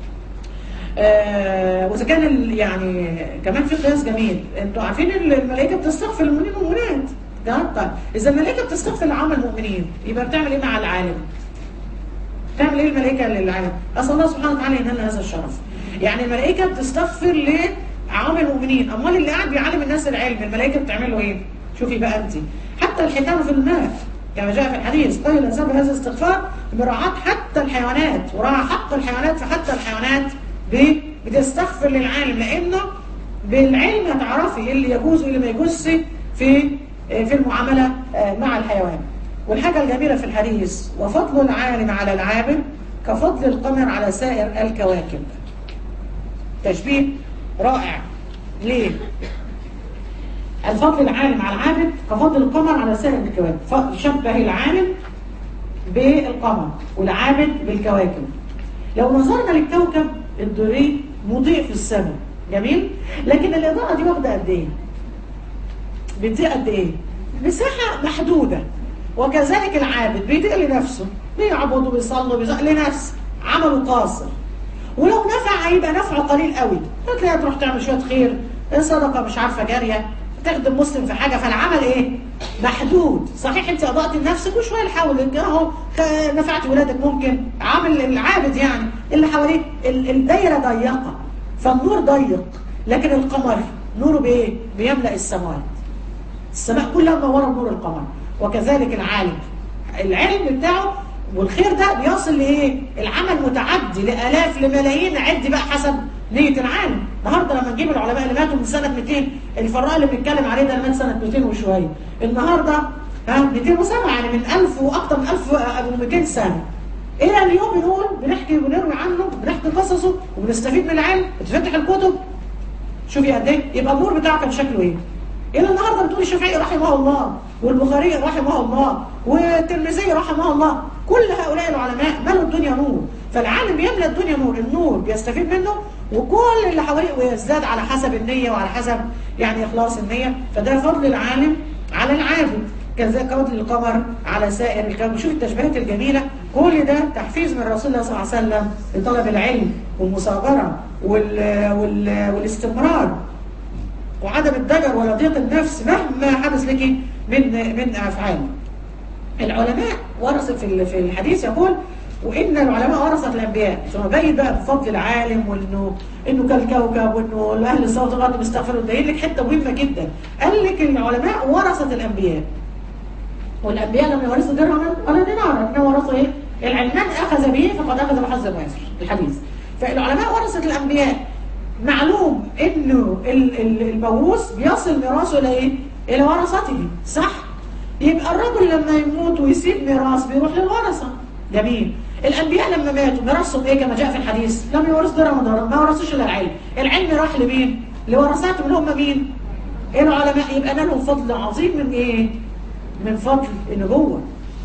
آه واذا كان ال- يعني كمان في قياس جميل انتوا عارفين ال- الملائكه بتستغفر المؤمنين والمؤمنات ده طيب اذا الملائكه بتستغفر لعمل المؤمنين يبقى بتعمل ايه مع العالم؟ تعمل ايه الملائكه للعالم؟ اسال الله سبحانه وتعالى ينال هذا الشرف. يعني الملائكه بتستغفر لعوام المؤمنين، امال اللي قاعد بيعلم الناس العلم الملائكه بتعمل له ايه؟ شوفي بقى انت حتى الحيتان في الماء كما جاء في الحديث قيل الانسان بهذا الاستغفار مراعاة حتى الحيوانات وراعى حق الحيوانات فحتى الحيوانات ب- بتستغفر للعالم لانه بالعلم هتعرفي ايه اللي يجوز وايه اللي ما يجوزش في في المعامله آه، مع الحيوان. والحاجه الجميله في الحديث وفضل العالم على العابد كفضل القمر على سائر الكواكب. تشبيه رائع. ليه؟ الفضل العالم على العابد كفضل القمر على سائر الكواكب فشبه العالم بالقمر والعابد بالكواكب لو نظرنا للكوكب الدوري مضيء في السماء جميل لكن الاضاءه دي واخده قد ايه بتضيء قد ايه مساحه محدوده وكذلك العابد بيضيء لنفسه بيعبد وبيصلي وبيصلي لنفسه عمله قاصر ولو نفع هيبقى نفعه قليل قوي هتلاقيها تروح تعمل شويه خير صدقه مش عارفه جاريه تخدم مسلم في حاجه فالعمل ايه محدود صحيح انت اضأت لنفسك وشويه لحولك اهو خ- نفعت ولادك ممكن عامل العابد يعني اللي حواليك ال- الدايره ضيقه فالنور ضيق لكن القمر نوره بايه بيملأ السماوات السماء كلها منوره بنور القمر وكذلك العالم العلم بتاعه والخير ده بيصل لايه العمل متعدي لالاف لملايين عد بقى حسب نيه العالم النهارده لما نجيب العلماء اللي ماتوا من سنه 200 الفراء اللي بنتكلم عليه ده اللي مات سنه 200 وشويه النهارده ها 207 يعني من 1000 واكثر من 1200 سنه الى اليوم بنقول بنحكي ونروي عنه بنحكي قصصه وبنستفيد من العلم بتفتح الكتب شوفي قد ايه يبقى النور بتاعه كان شكله ايه الى النهارده بتقول الشافعي رحمه الله والبخاري رحمه الله والترمذي رحمه الله كل هؤلاء العلماء ملوا الدنيا نور فالعالم يملى الدنيا نور النور بيستفيد منه وكل اللي حواليه ويزداد على حسب النية وعلى حسب يعني إخلاص النية فده فضل العالم على العابد كذلك فضل القمر على سائر الكون شوف التشبيهات الجميلة كل ده تحفيز من رسول الله صلى الله عليه وسلم لطلب العلم والمصابرة وال... وال... والاستمرار وعدم الضجر ولا ضيق النفس مهما حدث لك من من افعال. العلماء ورث في ال- في الحديث يقول وان العلماء ورثه الانبياء ثم بين بقى بفضل العالم وانه انه كالكوكب وانه اهل الصوت الارض بيستغفروا ده لك حته مهمه جدا قال لك العلماء ورثه الانبياء والانبياء لم يورثوا درهما ولا دينارا انما ورثوا ايه؟ العلم من اخذ به فقد اخذ بحظ وافر الحديث فالعلماء ورثه الانبياء معلوم انه ال- ال- الموروث بيصل ميراثه الى ايه؟ الى ورثته صح؟ يبقى الرجل لما يموت ويسيب ميراث بيروح للورثه جميل الانبياء لما ماتوا ميراثهم ايه كما جاء في الحديث لم يورث درهم ودرهم ما ورثوش الا العلم العلم راح لمين؟ لورثاتهم اللي هم مين؟ العلماء يبقى لهم فضل عظيم من ايه؟ من فضل النبوه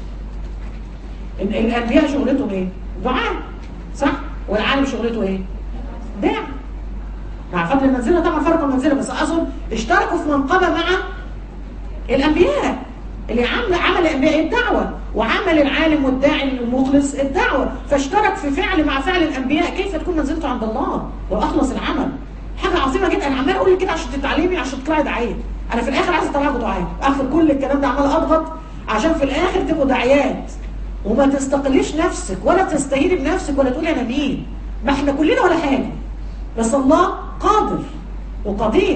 ال- الانبياء شغلتهم ايه؟ دعاء صح؟ والعالم شغلته ايه؟ داع مع فضل المنزله طبعا فرق المنزله بس اقصد اشتركوا في منقبه مع الانبياء اللي عمل عمل الانبياء الدعوه وعمل العالم والداعي المخلص الدعوه فاشترك في فعل مع فعل الانبياء كيف تكون منزلته عند الله لو اخلص العمل حاجه عظيمه جدا انا عمال اقول كده عشان تتعلمي عشان تطلعي داعيه انا في الاخر عايزه اطلعكم دعاه اخر كل الكلام ده عمال اضغط عشان في الاخر تبقوا داعيات وما تستقليش نفسك ولا تستهيني بنفسك ولا تقولي انا مين ما احنا كلنا ولا حاجه بس الله قادر وقدير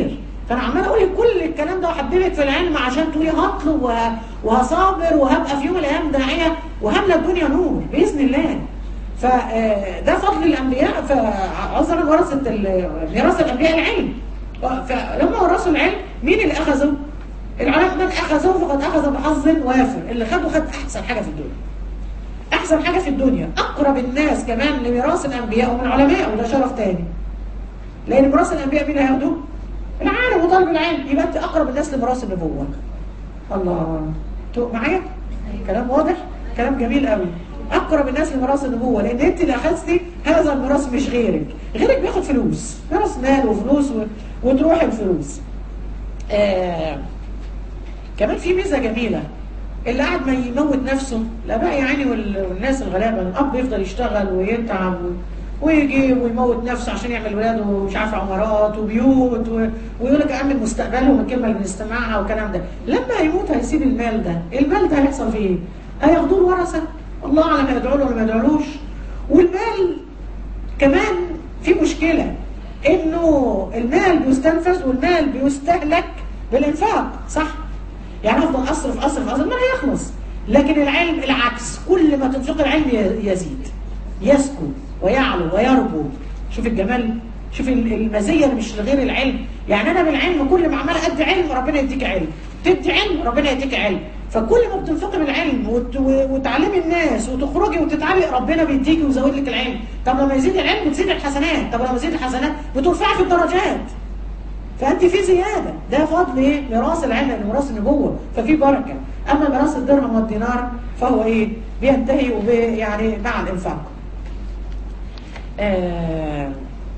فانا عمال اقول لك كل الكلام ده وحببك في العلم عشان تقولي هطلب وه- وهصابر وهبقى في يوم من الايام داعيه وهملى الدنيا نور باذن الله فده فضل الانبياء فعذرا ورثه ال- ميراث الانبياء العلم فلما ورثوا العلم مين اللي اخذوا؟ العلماء من اخذوه فقد اخذ بحظ وافر اللي خدوا خد احسن حاجه في الدنيا احسن حاجه في الدنيا اقرب الناس كمان لميراث الانبياء ومن العلماء وده شرف تاني لان ميراث الانبياء مين هياخدوه؟ العالم وطالب العلم يبقى انت اقرب الناس لميراث النبوه الله تو- معايا كلام واضح كلام جميل قوي اقرب الناس لميراث النبوه لان انت اللي اخذتي هذا الميراث مش غيرك غيرك بياخد فلوس ميراث مال وفلوس و... وتروح الفلوس آه... كمان في ميزه جميله اللي قاعد ما يموت نفسه لا بقى يا عيني وال- والناس الغلابه الاب يفضل يشتغل ويتعب و- ويجي ويموت نفسه عشان يعمل ولاده مش عارف عمارات وبيوت و... ويقول لك امن مستقبلهم الكلمه اللي بنستمعها والكلام ده لما هيموت هيسيب المال ده المال ده هيحصل فيه ايه؟ هياخدوه الورثه الله اعلم هيدعوا له ولا ما يدعولوش والمال كمان في مشكله انه المال بيستنفذ والمال بيستهلك بالانفاق صح؟ يعني افضل اصرف اصرف اصرف المال هيخلص لكن العلم العكس كل ما تنفق العلم ي- يزيد يسكو ويعلو ويربو شوف الجمال شوف ال- المزيه اللي مش لغير العلم يعني انا بالعلم كل ما عمال ادي علم ربنا يديك علم تدي علم ربنا يديك علم فكل ما بتنفقي بالعلم وت- و- وتعلمي الناس وتخرجي وتتعبي ربنا بيديكي ويزود لك العلم طب لما يزيد العلم بتزيد الحسنات طب لما يزيد الحسنات بترفعي في الدرجات فانت في زياده ده فضل ايه ميراث العلم لان ميراث النبوه ففي بركه اما ميراث الدرهم والدينار فهو ايه بينتهي وب يعني مع الانفاق آه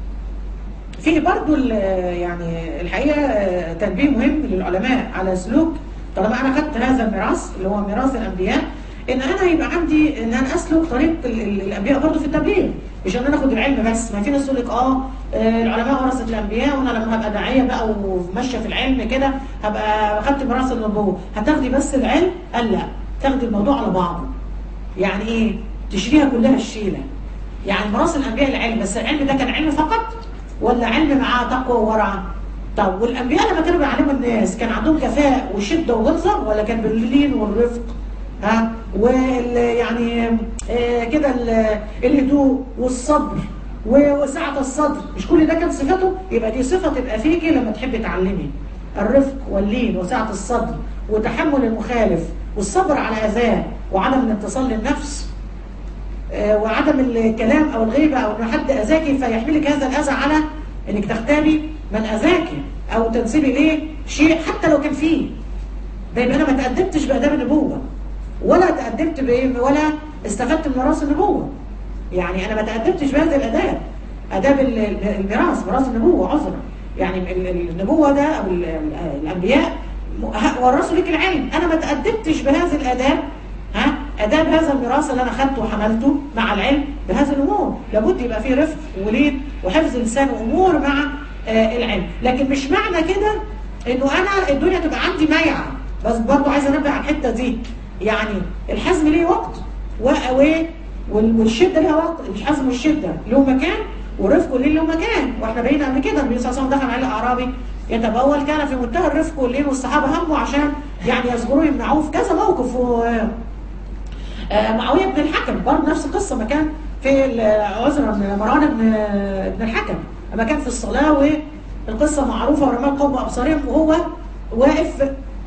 في برضو ال- يعني الحقيقه آه، تنبيه مهم للعلماء على سلوك طالما انا خدت هذا الميراث اللي هو ميراث الانبياء ان انا يبقى عندي ان انا اسلك طريق ال- ال- الانبياء برضو في التبليغ مش ان انا اخد العلم بس ما في ناس تقول لك اه آه، العلماء ورثه الانبياء وانا لما هبقى داعيه بقى وماشيه في العلم كده هبقى خدت ميراث النبوه هتاخدي بس العلم قال لا تاخدي الموضوع على بعضه يعني ايه تشريها كلها الشيله يعني ميراث الانبياء العلم بس العلم ده كان علم فقط ولا علم معاه تقوى وورع طب والانبياء لما كانوا بيعلموا الناس كان عندهم كفاءه وشده وغلظه ولا كان باللين والرفق ها وال يعني آه كده ال- الهدوء والصبر و- وسعه الصدر مش كل ده كان صفته يبقى دي صفه تبقى فيكي لما تحبي تعلمي الرفق واللين وسعه الصدر وتحمل المخالف والصبر على اذاه وعدم الانتصار للنفس آه، وعدم الكلام او الغيبه او ان حد اذاكي فيحملك هذا الاذى على انك تغتابي من اذاكي او تنسبي ليه شيء حتى لو كان فيه ده يبقى انا ما تقدمتش باداب النبوه ولا تقدمت بايه ولا استفدت من ميراث النبوه يعني انا ما تقدمتش بهذه الاداب اداب ال- ال- الميراث ميراث النبوه عذرا يعني ال- ال- النبوه ده او ال- ال- الانبياء م- ه- ورثوا لك العلم انا ما تقدمتش بهذه الاداب ها اداب هذا الميراث اللي انا خدته وحملته مع العلم بهذه الامور لابد يبقى فيه رفق ولين وحفظ لسان وامور مع آه العلم لكن مش معنى كده انه انا الدنيا تبقى عندي ميعه بس برضه عايزه انبه على الحته دي يعني الحزم ليه وقت و و- وال- والشده ليها وقت الحزم والشده له مكان والرفق ليه له مكان واحنا بقينا قبل كده النبي صلى الله عليه وسلم دخل على اعرابي يتبول كان في منتهى الرفق واللين والصحابه هموا عشان يعني يصبروا يمنعوه في كذا موقف و... آه، معاويه بن الحكم برضه نفس القصه ما كان في ال- عذرا مروان بن بن الحكم لما كان في الصلاه والقصه معروفه ورمى القوم بابصارهم وهو واقف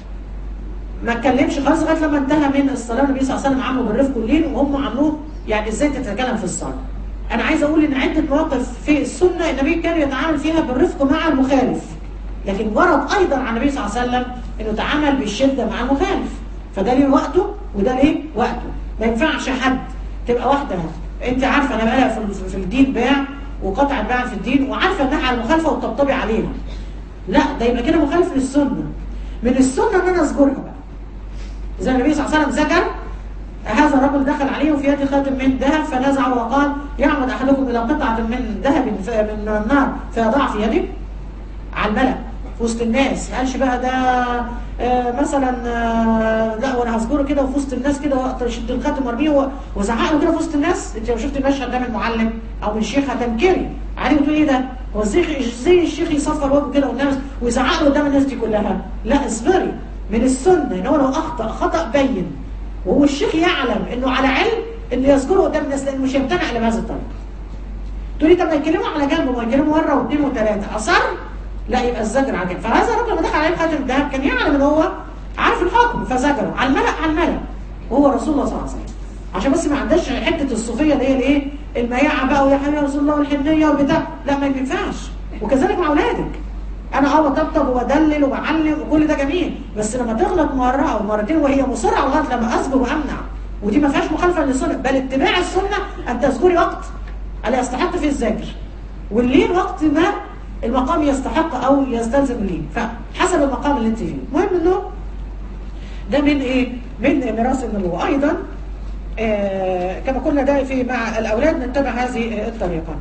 ما اتكلمش خالص لغايه لما انتهى من الصلاه النبي صلى الله عليه وسلم عامله بالرفق واللين وهم عاملوه يعني ازاي تتكلم في الصلاه. انا عايز اقول ان عده مواقف في السنه النبي كان يتعامل فيها بالرفق مع المخالف. لكن ورد ايضا عن النبي صلى الله عليه وسلم انه تعامل بالشده مع المخالف. فده ليه وقته وده ليه وقته. ما ينفعش حد تبقى واحده انت عارفه انا بقى في في الدين باع وقطع البيع في الدين وعارفه انها على المخالفه وتطبطبي عليها. لا ده يبقى كده مخالف للسنه. من السنه ان انا اذكرها بقى. زي النبي صلى الله عليه وسلم ذكر هذا الرجل دخل عليه وفي يده خاتم من ذهب فنزعه وقال يعمد احدكم الى قطعه من ذهب ف- من النار فيضع في يده على الملأ في وسط الناس ما قالش بقى ده آه، مثلا آه، لا وانا هذكره كده وفي وسط الناس كده واقدر اشد الخاتم وارميه و- وازعق له كده في وسط الناس انت لو شفت المشهد ده من معلم او من شيخ هتنكري علي بتقول ايه ده هو ازاي ازاي الشيخ يصفر وجهه كده والناس ويزعق له قدام الناس دي كلها لا اصبري من السنه ان هو لو اخطا خطا بين وهو الشيخ يعلم انه على علم انه يذكره قدام الناس لانه مش يمتنع بهذا الطريقه تقولي طب ما يتكلموا على جنب ما يتكلموا مره واثنين وثلاثه اصر لا يبقى الزجر على جنب فهذا الرجل لما دخل عليه خاتم الذهب كان يعلم ان هو عارف الحكم فزجره على الملأ على الملأ وهو رسول الله صلى الله عليه وسلم عشان بس ما عندهاش حته الصوفيه اللي هي الايه المياعه بقى ويا حبيبي رسول الله والحنيه وبتاع لا ما ينفعش وكذلك مع اولادك انا اه بطبطب وبدلل وبعلم وكل ده جميل بس لما تغلط مره او مرتين وهي مصره على الغلط لما اصبر وامنع ودي ما فيهاش مخالفه للسنه بل اتباع السنه ان تذكري وقت اللي يستحق فيه الذكر واللين وقت ما المقام يستحق او يستلزم اللين فحسب المقام اللي انت فيه المهم انه ده من ايه من ميراث النبوه ايضا آه كما قلنا ده في مع الاولاد نتبع هذه الطريقه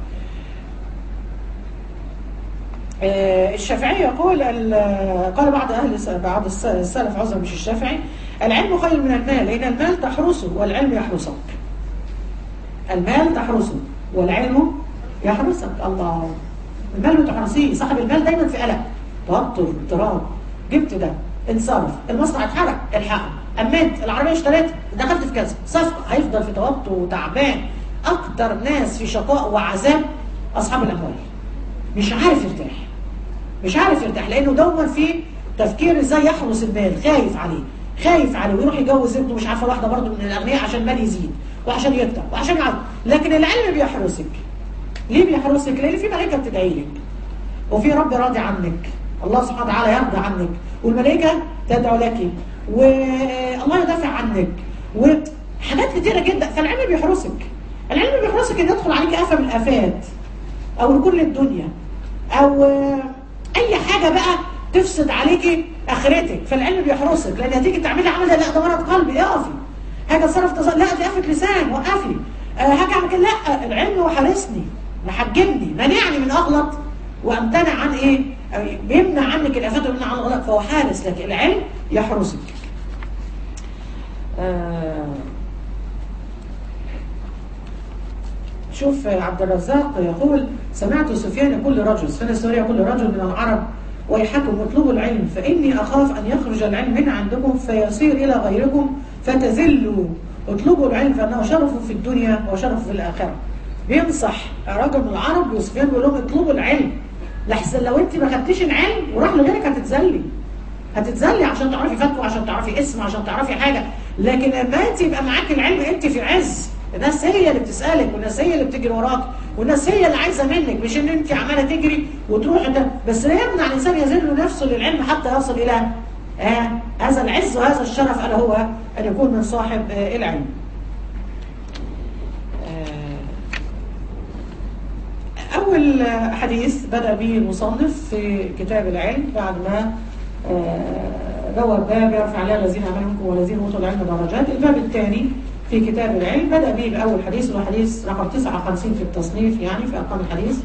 آه الشافعي يقول قال بعض اهل بعض السلف عذرا مش الشافعي العلم خير من المال لان المال تحرسه والعلم يحرسك المال تحرسه والعلم يحرسك الله المال بتحرسيه صاحب المال دايما في قلق توتر اضطراب جبت ده انصرف المصنع اتحرق الحقه امنت العربيه اشتريت دخلت في كذا صفقه هيفضل في توتر وتعبان اكتر ناس في شقاء وعذاب اصحاب الاموال مش عارف يرتاح مش عارف يرتاح لانه دور في تفكير ازاي يحرس المال خايف عليه خايف عليه ويروح يجوز ابنه مش عارفه واحده برضه من الاغنياء عشان المال يزيد وعشان يكتر وعشان يعرف لكن العلم بيحرسك ليه بيحرسك لان في ملائكه بتدعي لك وفي رب راضي عنك الله سبحانه وتعالى يرضى عنك والملائكه تدعو لك والله يدافع عنك وحاجات كتيره جدا فالعلم بيحرسك العلم بيحرسك ان يدخل عليك افه من الافات او لكل الدنيا او اي حاجه بقى تفسد عليكي اخرتك فالعلم بيحرسك لان هتيجي تعملي عمل لا ده مرض قلبي اقفي حاجه تصرف تصرف لا دي قفه لسان وقفي أه حاجه اعمل كده لا العلم وحارسني محجمني منعني من اغلط وامتنع عن ايه بيمنع عنك الافات ويمنع عن الغلط فهو حارس لك العلم يحرسك آه شوف عبد الرزاق يقول سمعت سفيان يقول لرجل سفيان الثوري يقول لرجل من العرب ويحكم اطلبوا العلم فاني اخاف ان يخرج العلم من عندكم فيصير الى غيركم فتذلوا اطلبوا العلم فانه شرف في الدنيا وشرف في الاخره بينصح رجل من العرب وسفيان بيقول لهم اطلبوا العلم لحسن لو انت ما خدتيش العلم وراح لغيرك هتتذلي هتتذلي عشان تعرفي فتوى عشان تعرفي اسم عشان تعرفي حاجه لكن لما انت يبقى معاك العلم انت في عز الناس هي اللي بتسالك والناس هي اللي بتجري وراك والناس هي اللي عايزه منك مش ان انت عماله تجري وتروح ده بس لا يمنع الانسان يذل نفسه للعلم حتى يصل الى آه هذا العز وهذا الشرف الا هو ان يكون من صاحب آه العلم. آه اول حديث بدا به المصنف في كتاب العلم بعد ما روى الباب يرفع عليها الذين امنوا منكم والذين اوتوا العلم درجات الباب الثاني في كتاب العلم بدأ به بأول حديث وهو حديث رقم 59 في التصنيف يعني في أرقام الحديث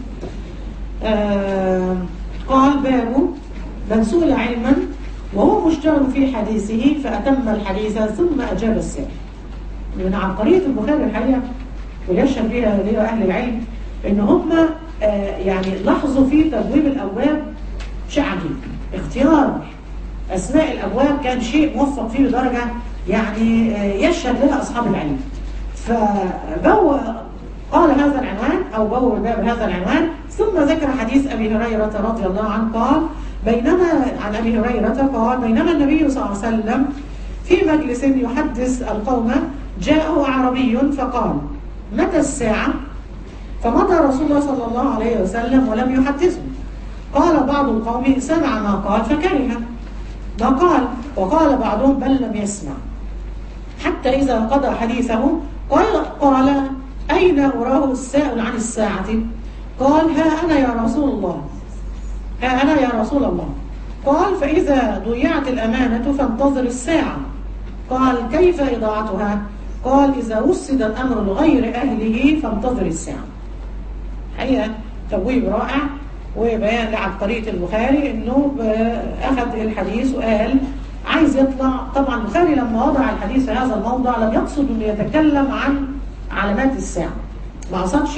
آه قال باب من سئل علما وهو مشتغل في حديثه فأتم الحديث ثم أجاب السائل من عبقرية البخاري الحقيقة ويشهد بها ليه أهل العلم إن هم آه يعني لاحظوا في تبويب الأبواب شيء عجيب اختيار أسماء الأبواب كان شيء موفق فيه بدرجة يعني يشهد لها أصحاب العلم فبو قال هذا العنوان أو بو الباب هذا العنوان ثم ذكر حديث أبي هريرة رضي الله عنه قال بينما عن أبي هريرة قال بينما النبي صلى الله عليه وسلم في مجلس يحدث القوم جاءه أعربي فقال متى الساعة فمضى رسول الله صلى الله عليه وسلم ولم يحدثه قال بعض القوم سمع ما قال فكره ما قال وقال بعضهم بل لم يسمع حتى إذا قضى حديثه قال قال أين أراه السائل عن الساعة قال ها أنا يا رسول الله ها أنا يا رسول الله قال فإذا ضيعت الأمانة فانتظر الساعة قال كيف إضاعتها قال إذا وسد الأمر لغير أهله فانتظر الساعة حقيقة تبويب رائع وبيان لعبقرية البخاري انه اخذ الحديث وقال عايز يطلع طبعا البخاري لما وضع الحديث في هذا الموضع لم يقصد انه يتكلم عن علامات الساعة ما قصدش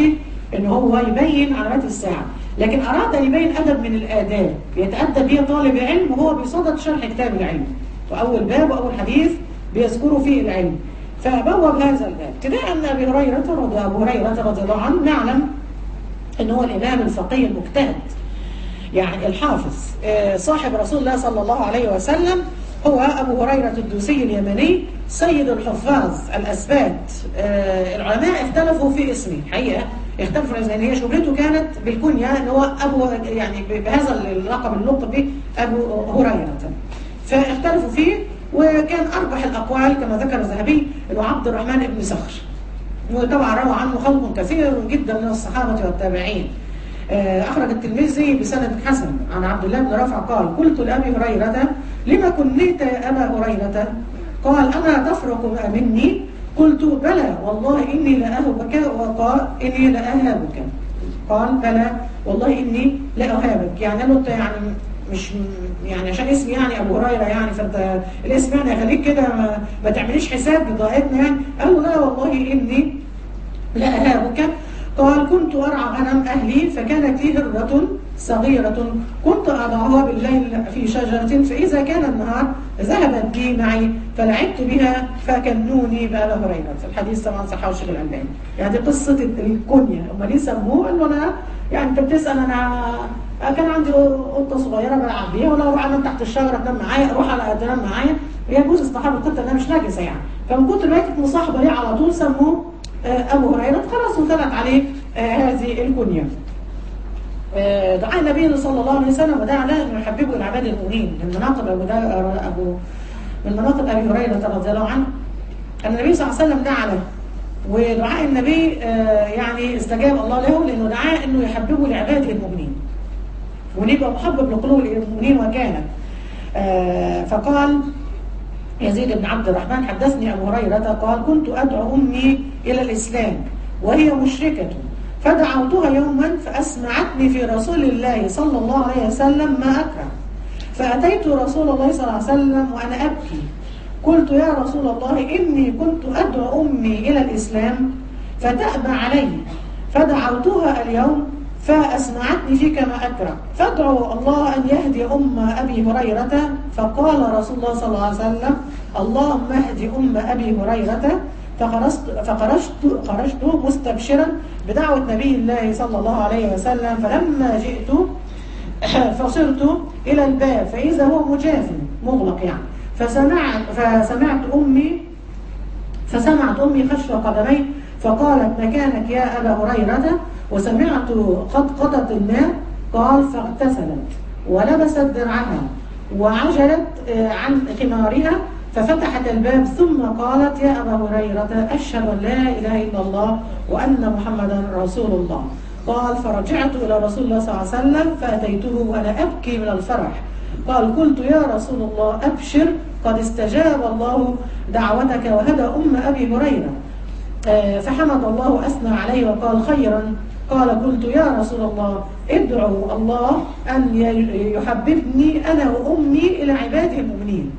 ان هو يبين علامات الساعه لكن اراد ان يبين ادب من الاداب يتادب به طالب العلم وهو بصدد شرح كتاب العلم واول باب واول حديث بيذكروا فيه العلم فبوب هذا الباب ابتداء ان ابي هريره رضي ابو هريره رضي الله عنه نعلم ان هو الامام الفقيه المجتهد يعني الحافظ آه، صاحب رسول الله صلى الله عليه وسلم هو أبو هريرة الدوسي اليمني سيد الحفاظ الأسبات آه، العلماء اختلفوا في اسمه حقيقة اختلفوا لأن هي شهرته كانت بالكنية ان هو أبو يعني بهذا اللقب اللقب به أبو هريرة فاختلفوا فيه وكان أربح الأقوال كما ذكر الذهبي أنه عبد الرحمن بن صخر وطبعا روى عنه خلق كثير جدا من الصحابة والتابعين آه، أخرج الترمذي بسند حسن عن عبد الله بن رافع قال قلت لأبي هريرة لما كنيت يا أبا هريرة قال أما تفرق مني قلت بلى والله إني لأهبك وقال إني لأهابك قال بلى والله إني لأهابك يعني قال له أنت يعني مش يعني عشان اسمي يعني ابو هريره يعني فانت الاسم يعني خليك كده ما, ما تعمليش حساب بضاعتنا يعني قال له لا والله اني لا اهابك قال كنت ارعى غنم اهلي فكانت لي هره صغيره كنت اضعها بالليل في شجره فاذا كان النهار ذهبت بي معي فلعبت بها فكنوني بابا هريره الحديث طبعا صححه الشيخ الالباني يعني دي قصه الكنيه هم ليه سموه قال له انا يعني انت بتسال انا كان عندي قطه صغيره بلعب بيها ولو اروح انام تحت الشجره تنام معايا اروح على تنام معايا هي جوز اصطحاب القطه انها مش نجسه يعني فمن كتر ما هي كانت مصاحبه ليه على طول سموه آه، ابو هريره خلاص وثبت عليه آه، هذه الكنيه. آه، دعاء النبي صلى الله عليه وسلم ودعا له انه يحببه الى عباد المؤمنين من مناقب ابو دا- ابو من مناقب ابي هريره رضي الله عنه أن النبي صلى الله عليه وسلم دعا له ودعاء النبي آه، يعني استجاب الله له لانه دعاه انه يحببه لعباده المؤمنين. ونبقى محبب لقلوب المؤمنين وكان آه، فقال يزيد بن عبد الرحمن حدثني أبو هريرة قال كنت أدعو أمي إلى الإسلام وهي مشركة فدعوتها يوما فأسمعتني في رسول الله صلى الله عليه وسلم ما أكره فأتيت رسول الله صلى الله عليه وسلم وأنا أبكي قلت يا رسول الله إني كنت أدعو أمي إلى الإسلام فتأبى علي فدعوتها اليوم فأسمعتني فيك ما أكره فادعوا الله أن يهدي أم أبي هريرة فقال رسول الله صلى الله عليه وسلم اللهم اهدي أم أبي هريرة فخرجت, فخرجت خرجت مستبشرا بدعوة نبي الله صلى الله عليه وسلم فلما جئت فصرت إلى الباب فإذا هو مجاف مغلق يعني فسمعت, فسمعت أمي فسمعت أمي خشف قدمي فقالت مكانك يا أبا هريرة وسمعت قد قضت الماء قال فاغتسلت ولبست درعها وعجلت آه، عن خمارها ففتحت الباب ثم قالت يا أبا هريرة أشهد أن لا إله إلا الله وأن محمدا رسول الله قال فرجعت إلى رسول الله صلى الله عليه وسلم فأتيته وأنا أبكي من الفرح قال قلت يا رسول الله أبشر قد استجاب الله دعوتك وهدى أم أبي هريرة آه، فحمد الله وأثنى عليه وقال خيرا قال قلت يا رسول الله ادعوا الله أن ي- يحببني أنا وأمي إلى عباده المؤمنين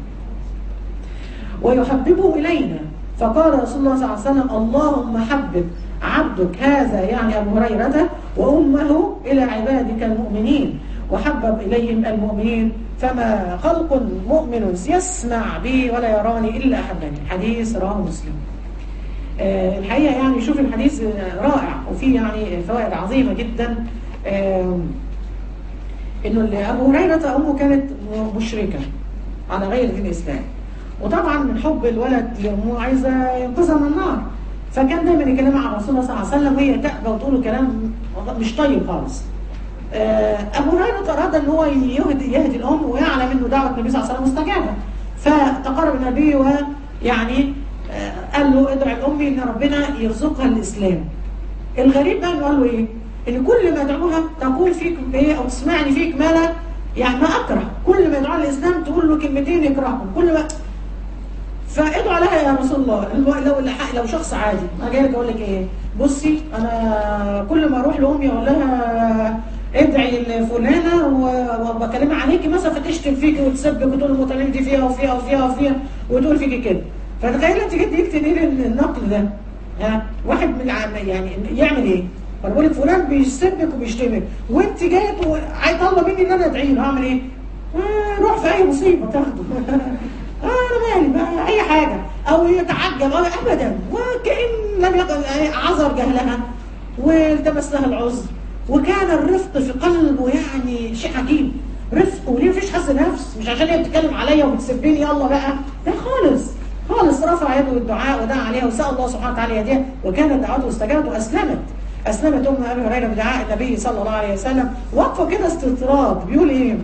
ويحببه إلينا فقال رسول الله صلى الله عليه وسلم اللهم حبب عبدك هذا يعني أبو هريرة وأمه إلى عبادك المؤمنين وحبب إليهم المؤمنين فما خلق مؤمن يسمع بي ولا يراني إلا أحبني حديث رواه مسلم آه، الحقيقة يعني شوف الحديث آه، رائع وفيه يعني فوائد عظيمة جدا آه، انه اللي ابو هريرة امه كانت مشركة على غير دين الاسلام وطبعا من حب الولد لامه عايزة ينقذها من النار فكان دايما يكلمها عن رسول الله صلى الله عليه وسلم وهي تأبى وتقول له كلام مش طيب خالص آه، ابو هريره اراد ان هو يهدي يهدي الام ويعلم انه دعوه النبي صلى الله عليه وسلم مستجابه فتقرب النبي ويعني آه، قال له ادعي لامي ان ربنا يرزقها الاسلام الغريب بقى انه قال له ايه ان كل ما ادعوها تقول فيك ايه او تسمعني فيك ما لا يعني ما اكره كل ما يدعوها الاسلام تقول له كلمتين يكرههم كل ما فادعوا لها يا رسول الله الو- لو لو شخص عادي انا جاي لك اقول لك ايه بصي انا كل ما اروح لامي اقول لها ادعي لفلانه و- وبكلمها عليكي مثلا فتشتم فيكي وتسبك وتقول المتعلم دي فيها وفيها وفيها وفيها وتقول فيكي كده فتخيل انت جيت يكتب ايه النقل ده ها واحد من العام يعني يعمل ايه وانا بقول لك فلان بيسبك وبيشتمك وانت جايه عايز طالبه مني ان انا ادعي له اعمل ايه؟ آه روح في اي مصيبه تاخده اه انا مالي بقى اي حاجه او يتعجب أو ابدا وكان لم يكن عذر جهلها والتمس لها العذر وكان الرفق في قلبه يعني شيء عجيب رفق وليه مفيش حس نفس مش عشان هي بتتكلم عليا وبتسبني يلا بقى ده خالص خالص رفع يده الدعاء ودعا عليها وسال الله سبحانه وتعالى يديها وكانت دعوته استجابت واسلمت اسلمت ام ابي هريره بدعاء النبي صلى الله عليه وسلم وقفه كده استطراد بيقول ايه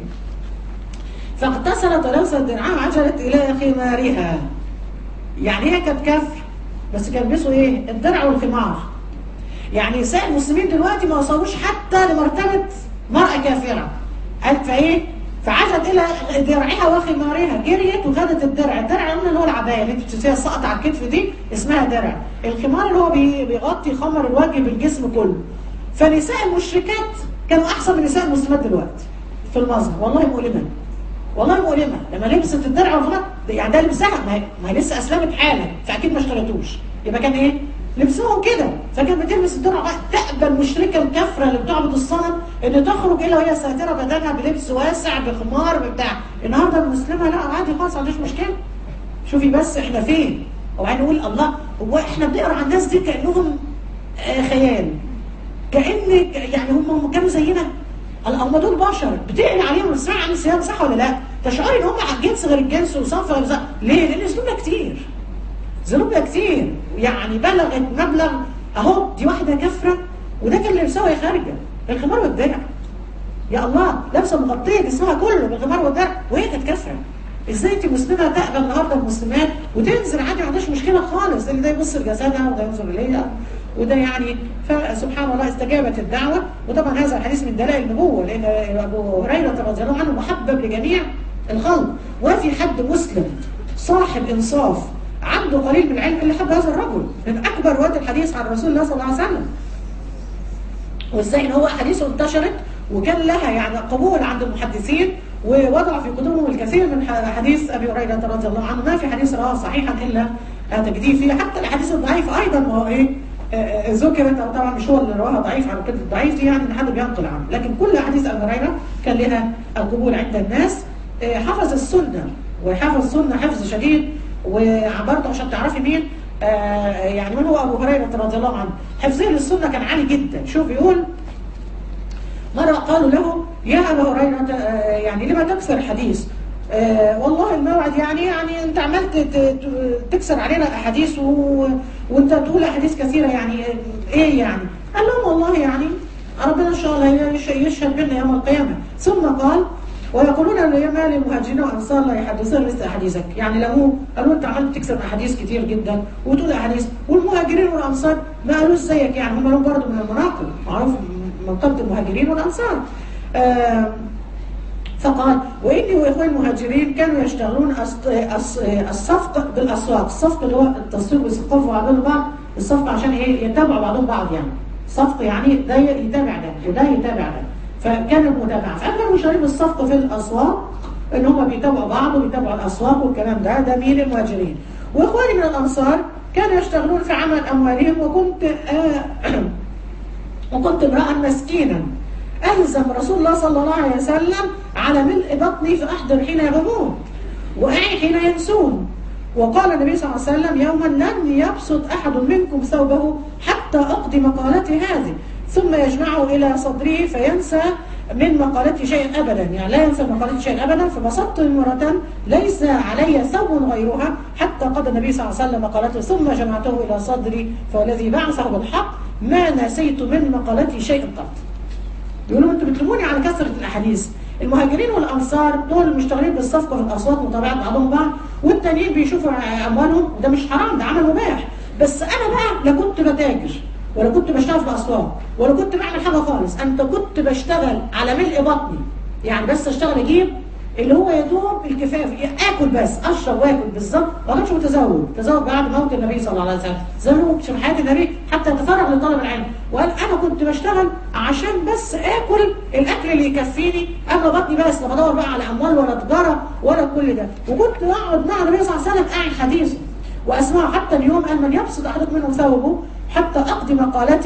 فاغتسلت ولبست درعها وعجلت الى خمارها يعني هي كانت كفر بس كان بيلبسوا ايه الدرع والخمار يعني نساء المسلمين دلوقتي ما وصلوش حتى لمرتبه مرأة كافرة قالت فايه فعادت الى درعها وخمارها جريت وخدت الدرع الدرع قلنا اللي هو العبايه اللي انت بتشوفيها السقط على الكتف دي اسمها درع الخمار اللي هو بي- بيغطي خمر الوجه بالجسم كله فنساء المشركات كانوا احسن من نساء المسلمات دلوقتي في المظهر والله مؤلمه والله مؤلمه لما لبست الدرع والخمار يعني ده لبسها ما هي, ما هي لسه اسلمت حالا فاكيد ما اشتريتوش يبقى كان ايه لبسهم كده فكانت بتلبس الدرع بقى تقبل المشركه الكافره اللي بتعبد الصنم ان تخرج الا وهي ساتره بدنها بلبس واسع بخمار بتاع النهارده المسلمه لا عادي خالص ما عندهاش مشكله شوفي بس احنا فين وبعدين نقول الله هو احنا بنقرا عن الناس دي كانهم آه خيال كان يعني هم كانوا زينا هم دول بشر بتقري عليهم وتسمع عن الصيام صح ولا لا؟ تشعري ان هم على الجنس غير الجنس وصنف غير صنف ليه؟ لان ذنوبنا كتير ذنوبنا كتير يعني بلغت مبلغ اهو دي واحده كافره وده كان لبسها وهي خارجه الخمار والدرع يا الله لابسه مغطيه جسمها كله بالخمار والدرع وهي كانت كافره ازاي انت مسلمه تقبل النهارده المسلمات وتنزل عادي ما عندهاش مشكله خالص اللي ده يبص لجسدها وده ينظر اليها وده يعني فسبحان الله استجابت الدعوه وطبعا هذا الحديث من دلائل النبوه لان ابو هريره رضي الله عنه محبب لجميع الخلق وفي حد مسلم صاحب انصاف عنده قليل من العلم اللي حب هذا الرجل من اكبر رواه الحديث عن رسول الله صلى الله عليه وسلم وازاي ان هو احاديثه انتشرت وكان لها يعني قبول عند المحدثين ووضع في كتبهم الكثير من حديث ابي هريره رضي الله عنه ما في حديث رواه صحيحا الا تجديد فيه حتى الاحاديث الضعيفه ايضا ما هو ايه آه، ذكرت او طبعا مش هو اللي رواها ضعيف على كده الضعيف دي يعني ان حد بينقل عنه لكن كل احاديث ابي هريره كان لها القبول عند الناس آه، حفظ السنه وحفظ السنه حفظ شديد وبرضه عشان تعرفي مين آه، يعني من هو ابو هريره رضي الله عنه حفظه للسنه كان عالي جدا شوف يقول مرة قالوا له يا أبا هريرة آه، يعني لما تكسر الحديث آه والله الموعد يعني يعني انت عملت ت- ت- تكسر علينا احاديث و... وانت تقول احاديث كثيره يعني آه، ايه يعني؟ قال لهم والله يعني ربنا ان شاء الله يش- يشهد بنا يوم القيامه ثم قال ويقولون ما للمهاجرين والانصار لا يحدثون مثل احاديثك يعني لو قالوا انت عملت تكسر احاديث كتير جدا وتقول احاديث والمهاجرين والانصار ما قالوش زيك يعني هم لهم برضه من المناقب معروف منطقه المهاجرين والانصار آه فقال وإني وإخواني المهاجرين كانوا يشتغلون أص- أص- الصفق بالأسواق الصفق اللي هو التصوير بيثقفوا بعضهم بعض الصفق عشان إيه يتابعوا بعضهم بعض يعني صفق يعني ده يتابع ده وده يتابع ده فكانت متابعة فكانوا يشاركوا الصفق في الأسواق إن هم بيتابعوا بعض وبيتابعوا الأسواق والكلام ده ده مين المهاجرين وإخواني من الأنصار كانوا يشتغلون في عمل أموالهم وكنت آه وكنت امرأ مسكينا ألزم رسول الله صلى الله عليه وسلم على ملء بطني فأحضر حين يغمون وأعي حين ينسون وقال النبي صلى الله عليه وسلم يوما لن يبسط أحد منكم ثوبه حتى أقضي مقالتي هذه ثم يجمعه إلى صدره فينسى من مقالتي شيئا أبدا يعني لا ينسى من مقالتي شيئا أبدا فبسطت مرة ليس علي ثوب غيرها حتى قضى النبي صلى الله عليه وسلم مقالته ثم جمعته إلى صدري فالذي بعثه بالحق ما نسيت من مقالتي شيئا قط يقولوا انتوا بتلوموني على كثره الاحاديث المهاجرين والانصار دول مشتغلين بالصفقه في الاصوات متابعه بعضهم بعض والتانيين بيشوفوا اموالهم وده مش حرام ده عمل مباح بس انا بقى لا كنت بتاجر ولا كنت بشتغل في الاسواق ولا كنت بعمل حاجه خالص انت كنت بشتغل على ملء بطني يعني بس اشتغل اجيب اللي هو يا دوب الكفاف اكل بس اشرب واكل بالظبط ما كانش متزوج تزوج بعد موت النبي صلى الله عليه وسلم زوج في حياه النبي حتى تفرغ لطلب العلم وقال انا كنت بشتغل عشان بس اكل الاكل اللي يكفيني اما بطني بس لا بدور بقى على اموال ولا تجاره ولا كل ده وكنت اقعد مع النبي صلى الله عليه وسلم قاعد حديثه واسمعه حتى اليوم قال من يبسط احدكم منهم ثوبه حتى اقضي مقالتي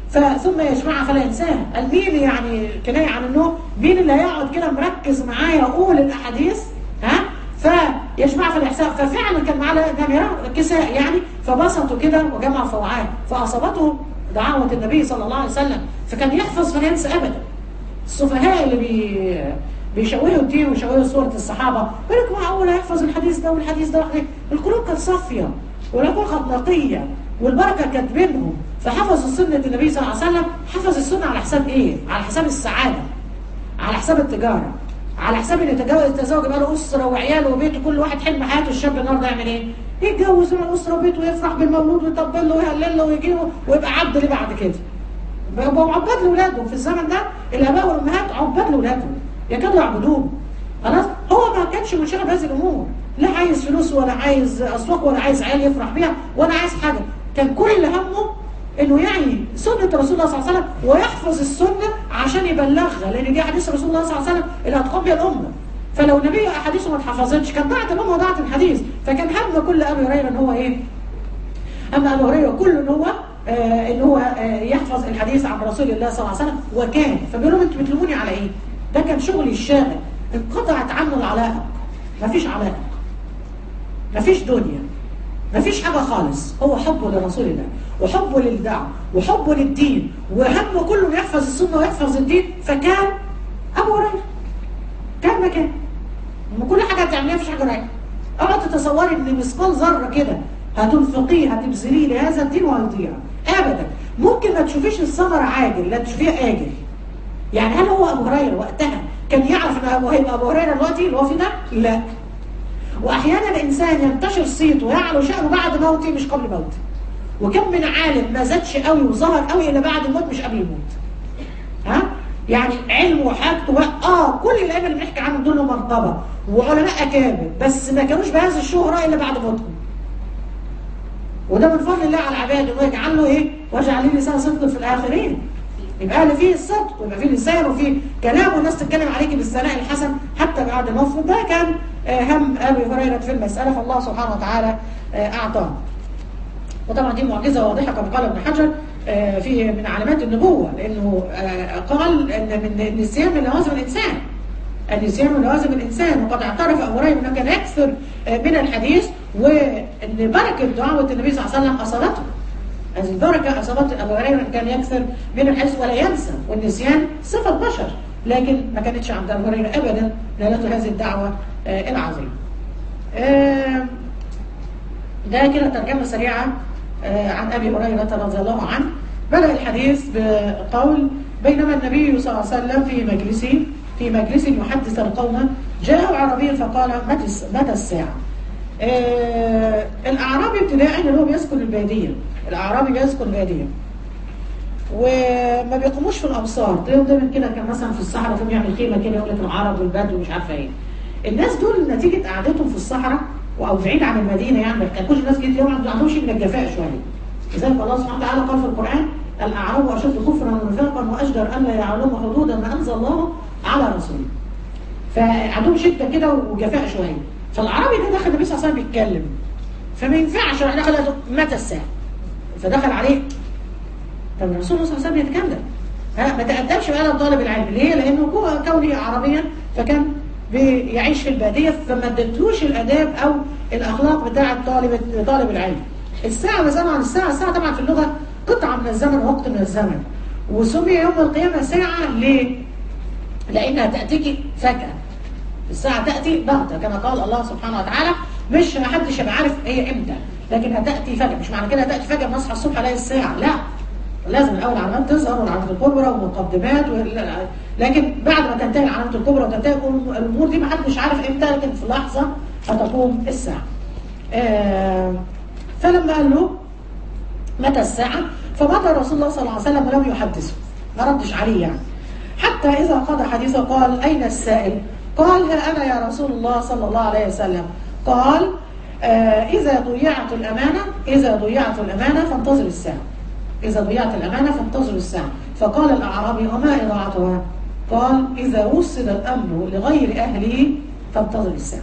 فثم يجمعها فلا ينساها قال مين يعني كناية عن النوم مين اللي هيقعد كده مركز معايا يقول الاحاديث ها فيجمع في الاحساء ففعلا كان معاه نمره كساء يعني فبسطوا كده وجمع فوعان فاصابته دعوه النبي صلى الله عليه وسلم فكان يحفظ فلا ينسى ابدا السفهاء اللي بي بيشوهوا الدين ويشوهوا صورة الصحابة بالك معقول هيحفظ الحديث ده والحديث ده والحديث القلوب كانت صافية والعقول كانت نقية والبركة كانت بينهم فحفظوا سنة النبي صلى الله عليه وسلم حفظ السنة على حساب ايه؟ على حساب السعادة على حساب التجارة على حساب ان يتجوز يتزوج يبقى له اسره وعيال وبيت وكل واحد حلم حياته الشاب النهارده يعمل ايه؟ يتجوز له اسره وبيت ويفرح بالمولود ويطبل له ويهلل له ويجي له ويبقى عبد ليه بعد كده؟ بقوا عباد لاولادهم في الزمن ده الاباء والامهات عباد لاولادهم يكادوا يعبدوهم خلاص هو ما كانش منشغل بهذه الامور لا عايز فلوس ولا عايز اسواق ولا عايز عيال يفرح بيها ولا عايز حاجه كان كل همه انه يعي سنه رسول الله صلى الله عليه وسلم ويحفظ السنه عشان يبلغها لان دي حديث رسول الله صلى الله عليه وسلم اللي هتقوم بها الامه فلو النبي احاديثه ما اتحفظتش كان ضاعت الامه وضاعت الحديث فكان هم كل ابي هريره ان هو ايه؟ اما ابو هريره كله ان هو آه ان هو آه يحفظ الحديث عن رسول الله صلى الله عليه وسلم وكان فبيقول لهم انتوا بتلوموني على ايه؟ ده كان شغلي الشاغل انقطعت عنه العلاقه مفيش علاقه مفيش دنيا مفيش حاجة خالص هو حبه لرسول الله وحبه للدعوة وحبه للدين وهمه كله يحفظ السنة ويحفظ الدين فكان أبو هريرة كان مكان لما كل حاجة هتعمليها مفيش حاجة رايحة اوعى تتصوري ان مثقال ذرة كده هتنفقيه هتبذليه لهذا الدين وهيضيع ابدا ممكن ما تشوفيش الثمرة عاجل لا تشوفيها آجل يعني هل هو ابو هريره وقتها كان يعرف ان ابو هيبقى ابو هريره دلوقتي اللي هو في ده؟ لا واحيانا الانسان ينتشر صيته ويعلو شأنه بعد موته مش قبل موته وكم من عالم ما زادش قوي وظهر قوي الا بعد الموت مش قبل الموت ها يعني علمه وحاجته بقى اه كل الائمه اللي بنحكي عنهم دول مرتبه وعلماء اكابر بس ما كانوش بهذه الشهره الا بعد موتهم وده من فضل الله على العباد انه يجعل له ايه؟ واجعل لي لسان صدق في الاخرين يبقى اللي فيه الصدق ويبقى فيه لسان وفيه كلام والناس تتكلم عليك بالثناء الحسن حتى بعد الموت ده كان هم ابي هريره في المساله فالله سبحانه وتعالى اعطاه. وطبعا دي معجزه واضحه كما قال ابن حجر في من علامات النبوه لانه قال ان من النسيان من لوازم الانسان. النسيان من لوازم الانسان وقد اعترف ابو هريره انه كان يكثر من الحديث وان بركه دعوه النبي صلى الله عليه وسلم اصابته. هذه البركة أصابت أبو هريرة كان يكثر من الحديث ولا ينسى والنسيان صفة بشر لكن ما كانتش عند أبو هريرة أبدا لأنه هذه الدعوة آه العظيمة آه ده كده ترجمة سريعة آه عن أبي هريرة رضي الله عنه بدأ الحديث بقول بينما النبي صلى الله عليه وسلم في مجلسه في مجلس يحدث القوم جاء عربي فقال متى الساعة آه الأعرابي ابتداء اللي هو بيسكن البادية الأعرابي بيسكن البادية وما بيقوموش في الأمصار تلاقيهم دايما كده كان مثلا في الصحراء فيهم يعمل خيمة كده يقول لك العرب والبدو ومش عارفة إيه الناس دول نتيجة قعدتهم في الصحراء أو بعيد عن المدينة يعني ما كانوش الناس كده يوم عندهم شيء من الجفاء شوية لذلك الله سبحانه وتعالى قال في القرآن الأعراب أشد كفرا ونفاقا وأجدر أن لا يعلموا حدود ما أنزل الله على رسوله فعندهم شدة كده وجفاء شوية فالعربي ده دخل النبي صلى الله عليه وسلم بيتكلم فما ينفعش راح دخل متى الساعة فدخل عليه طب الرسول صلى الله عليه وسلم يتكلم ها ما تقدمش بقى لطالب العلم ليه؟ لأنه هو كونه عربيا فكان بيعيش في البادية فما ادتلوش الآداب أو الأخلاق بتاعة طالب طالب العلم الساعة مثلا عن الساعة الساعة طبعا في اللغة قطعة من الزمن وقت من الزمن وسمي يوم القيامة ساعة ليه؟ لأنها تأتيك فجأة الساعة تأتي بغتة كما قال الله سبحانه وتعالى مش محدش يبقى عارف هي امتى لكن هتأتي فجأة مش معنى كده هتأتي فجأة نصحى الصبح الاقي الساعة لا لازم الأول علامات تظهر والعلامات الكبرى ومقدمات و... لكن بعد ما تنتهي العلامات الكبرى وتنتهي الأمور دي محدش عارف امتى لكن في لحظة هتقوم الساعة آه فلما قال له متى الساعة فمضى رسول الله صلى الله عليه وسلم ولم يحدثه ما ردش عليه يعني حتى إذا قضى حديثه قال أين السائل قال ها أنا يا رسول الله صلى الله عليه وسلم قال آه إذا ضيعت الأمانة إذا ضيعت الأمانة فانتظر الساعة إذا ضيعت الأمانة فانتظر الساعة فقال الأعرابي وما إضاعتها قال إذا وصل الأمر لغير أهله فانتظر الساعة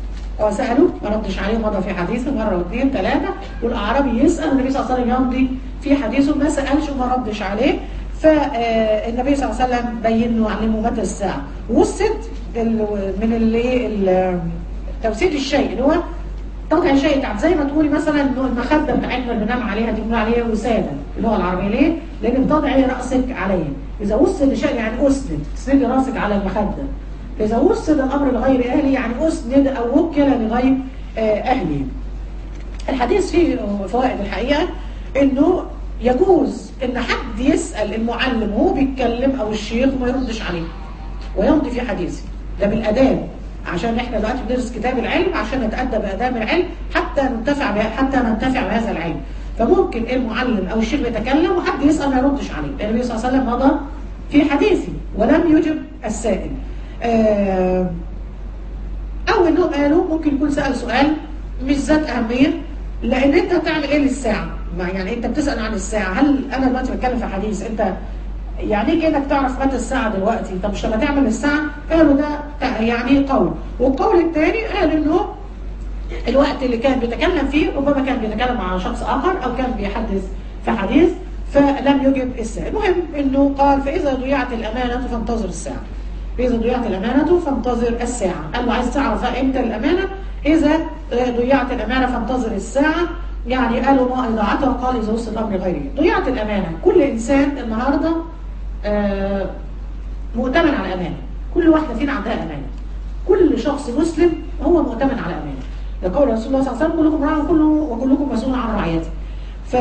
وسألوا ما ردش عليه مضى في حديثه مرة واثنين ثلاثة والأعرابي يسأل النبي صلى الله عليه وسلم يمضي في حديثه ما سالش وما ردش عليه فالنبي صلى الله عليه وسلم بين له وعلمه متى الساعه وسد ال- من اللي ال- توسيد الشيء اللي هو تضع شيء تحت زي ما تقولي مثلا انه المخده بتاعتنا اللي بننام عليها دي بنقول عليها وساده اللغه العربيه ليه؟ لان بتضعي راسك عليه اذا وسد شيء يعني اسند تسندي راسك على المخده اذا وسد الامر لغير اهله يعني اسند او وكل لغير آه، اهله الحديث فيه فوائد الحقيقه انه يجوز ان حد يسال المعلم وهو بيتكلم او الشيخ وما يردش عليه ويمضي في حديثه ده بالاداب عشان احنا دلوقتي بندرس كتاب العلم عشان نتادب باداب العلم حتى ننتفع بها حتى ننتفع بهذا العلم فممكن المعلم او الشيخ بيتكلم وحد يسال ما يردش عليه لان النبي صلى الله عليه وسلم مضى في حديثه ولم يجب السائل آه او انه قالوا ممكن يكون سال سؤال مش ذات اهميه لان انت هتعمل ايه للساعه؟ ما يعني انت بتسال عن الساعه هل انا دلوقتي بتكلم في حديث انت يعني ايه انك تعرف متى الساعه دلوقتي؟ طب مش لما تعمل الساعه؟ قالوا ده تع- يعني قول والقول الثاني قال انه الوقت اللي كان بيتكلم فيه ربما كان بيتكلم مع شخص اخر او كان بيحدث في حديث فلم يجب السائل المهم انه قال فاذا ضيعت الامانه فانتظر الساعه فاذا ضيعت الامانه فانتظر الساعه قال له عايز تعرف امتى الامانه اذا آه، ضيعت الامانه فانتظر الساعه يعني قالوا ما اضاعتها قال اذا وصل الامر غيره ضيعت الامانه كل انسان النهارده آه، مؤتمن على امانه كل واحده فينا عندها امانه كل شخص مسلم هو مؤتمن على امانه ده قول رسول الله صلى الله عليه وسلم كلكم راع وكله وكلكم مسؤول عن رعيته ف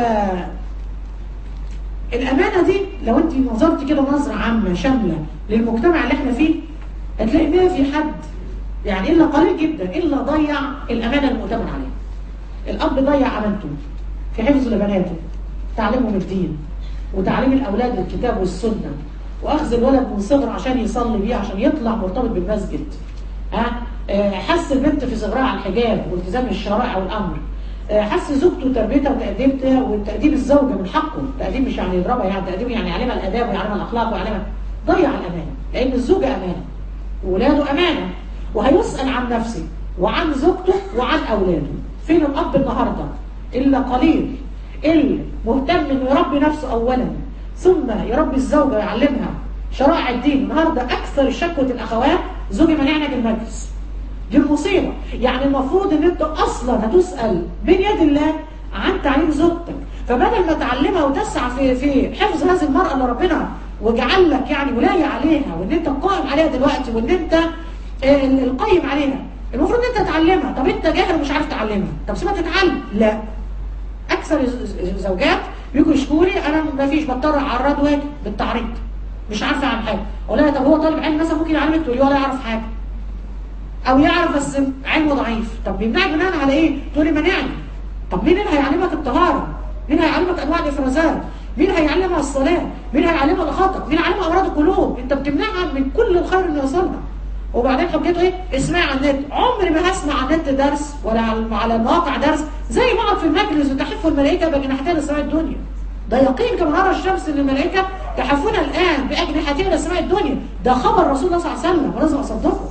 الامانه دي لو انت نظرت كده نظره عامه شامله للمجتمع اللي احنا فيه هتلاقي ما في حد يعني الا قليل جدا الا ضيع الامانه المؤتمن عليها الاب ضيع امانته في حفظ لبناته تعليمهم الدين وتعليم الاولاد الكتاب والسنه واخذ الولد من صغره عشان يصلي بيه عشان يطلع مرتبط بالمسجد ها آه، حث البنت في صغرها على الحجاب والتزام الشرائع والامر آه، حث زوجته تربيتها وتأديبتها وتأديب الزوجه من حقه تأديب مش يعني يضربها يعني تأديب يعني يعلمها الاداب ويعلمها الاخلاق ويعلمها ضيع الامانه لان الزوجه امانه وولاده امانه وهيسأل عن نفسه وعن زوجته وعن اولاده فين الاب النهارده الا قليل اللي مهتم انه يربي نفسه اولا ثم يربي الزوجه ويعلمها شرائع الدين النهارده اكثر شكوى الاخوات زوجي منعني من المجلس دي المصيبه يعني المفروض ان انت اصلا هتسال من يد الله عن تعليم زوجتك فبدل ما تعلمها وتسعى في في حفظ هذه المراه اللي ربنا وجعل لك يعني ولايه عليها وان انت قائم عليها دلوقتي وان انت آه، القيم عليها المفروض ان انت تعلمها طب انت جاهل ومش عارف تعلمها طب سيبها تتعلم لا اكثر الزوجات بيجوا يشكوا لي انا ما فيش بضطر اعرض واجب بالتعريض مش عارفه عن حاجه اقول لها طب هو طالب علم مثلا ممكن يعلمك تقولي ولا يعرف حاجه او يعرف بس علمه ضعيف طب بيمنعك بناء على ايه تقولي منعني طب مين اللي هيعلمك الطهاره مين هيعلمك انواع الافرازات مين هيعلمها الصلاه مين هيعلمها الخطأ مين هيعلمها امراض القلوب انت بتمنعها من كل الخير اللي يوصلها وبعدين حجته ايه اسمعي على النت عمري ما هسمع على النت درس ولا على على المواقع درس زي ما اقعد في المجلس وتحف الملائكه بجناحتين لسماء الدنيا ده يقين كما نرى الشمس ان الملائكه تحفون الان باجنحتين لسماء الدنيا ده خبر رسول الله صلى الله عليه وسلم ولازم اصدقه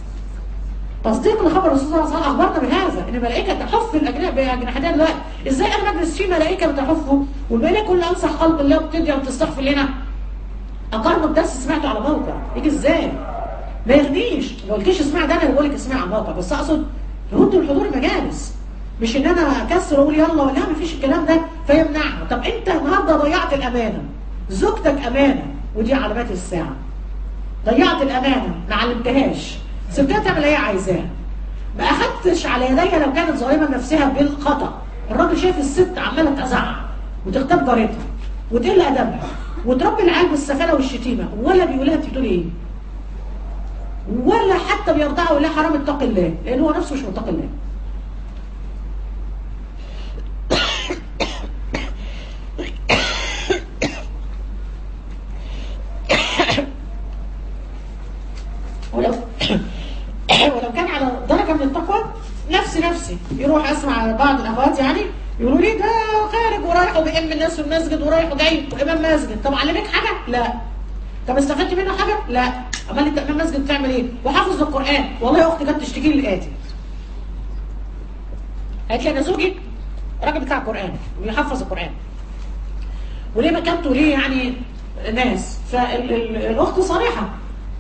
تصديق لخبر رسول الله صلى الله عليه وسلم اخبرنا بهذا ان الملائكه تحف الاجنحه باجنحتين دلوقتي ازاي انا مجلس فيه ملائكه بتحفه والملائكه كلها انصح خلق الله وبتدعي وبتستغفر لنا اقارنه بدرس سمعته على موقع يجي ازاي ما يغنيش ما قلتليش اسمع ده انا اللي بقول لك اسمع على الموقع بس اقصد يرد الحضور المجالس مش ان انا اكسر واقول يلا ولا ما فيش الكلام ده فيمنعها طب انت النهارده ضيعت الامانه زوجتك امانه ودي علامات الساعه ضيعت الامانه ما علمتهاش سبتها تعمل اللي هي عايزاه ما اخدتش على يديها لو كانت ظالمه نفسها بالخطا الراجل شايف الست عماله تزعق وتغتاب جارتها وتقل ادبها وتربي العيال بالسفاله والشتيمه ولا بيقول لها انت بتقولي ايه ولا حتى بيرضعها ويقول لها حرام اتقي الله لان هو نفسه مش متقي الله ولو ولو كان على درجه من التقوى نفسي نفسي يروح اسمع بعض الاخوات يعني يقولوا لي ده خارج ورايح وبيئم الناس في المسجد ورايح وجاي وامام مسجد طب علمك حاجه؟ لا طب استفدت منه حاجه؟ لا امال انت امام مسجد بتعمل ايه؟ وحافظ القران والله اختي كانت تشتكي لي الاتي قالت لي انا زوجي راجل بتاع قران وبيحفظ القران وليه مكانته ليه يعني ناس فالاخت صريحه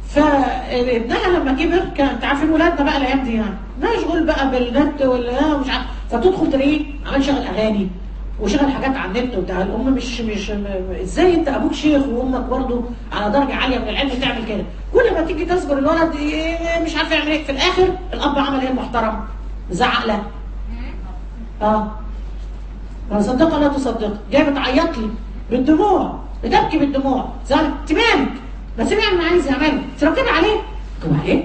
فابنها لما كبر كان انت عارفين ولادنا بقى الايام دي يعني مشغول بقى بالنت ولا مش عارف فتدخل تلاقيه عمال شغل اغاني وشغل حاجات على النت وبتاع الام مش مش م- ازاي انت ابوك شيخ وامك برضه على درجه عاليه من العلم تعمل كده كل ما تيجي تذكر الولد إيه مش عارف يعمل ايه في الاخر الاب عمل ايه المحترم زعق له اه صدق ولا تصدق جايه بتعيط لي بالدموع بتبكي بالدموع زعل انت مالك ما سيبي يعمل اللي عايز يعمله تركب عليه طب عليه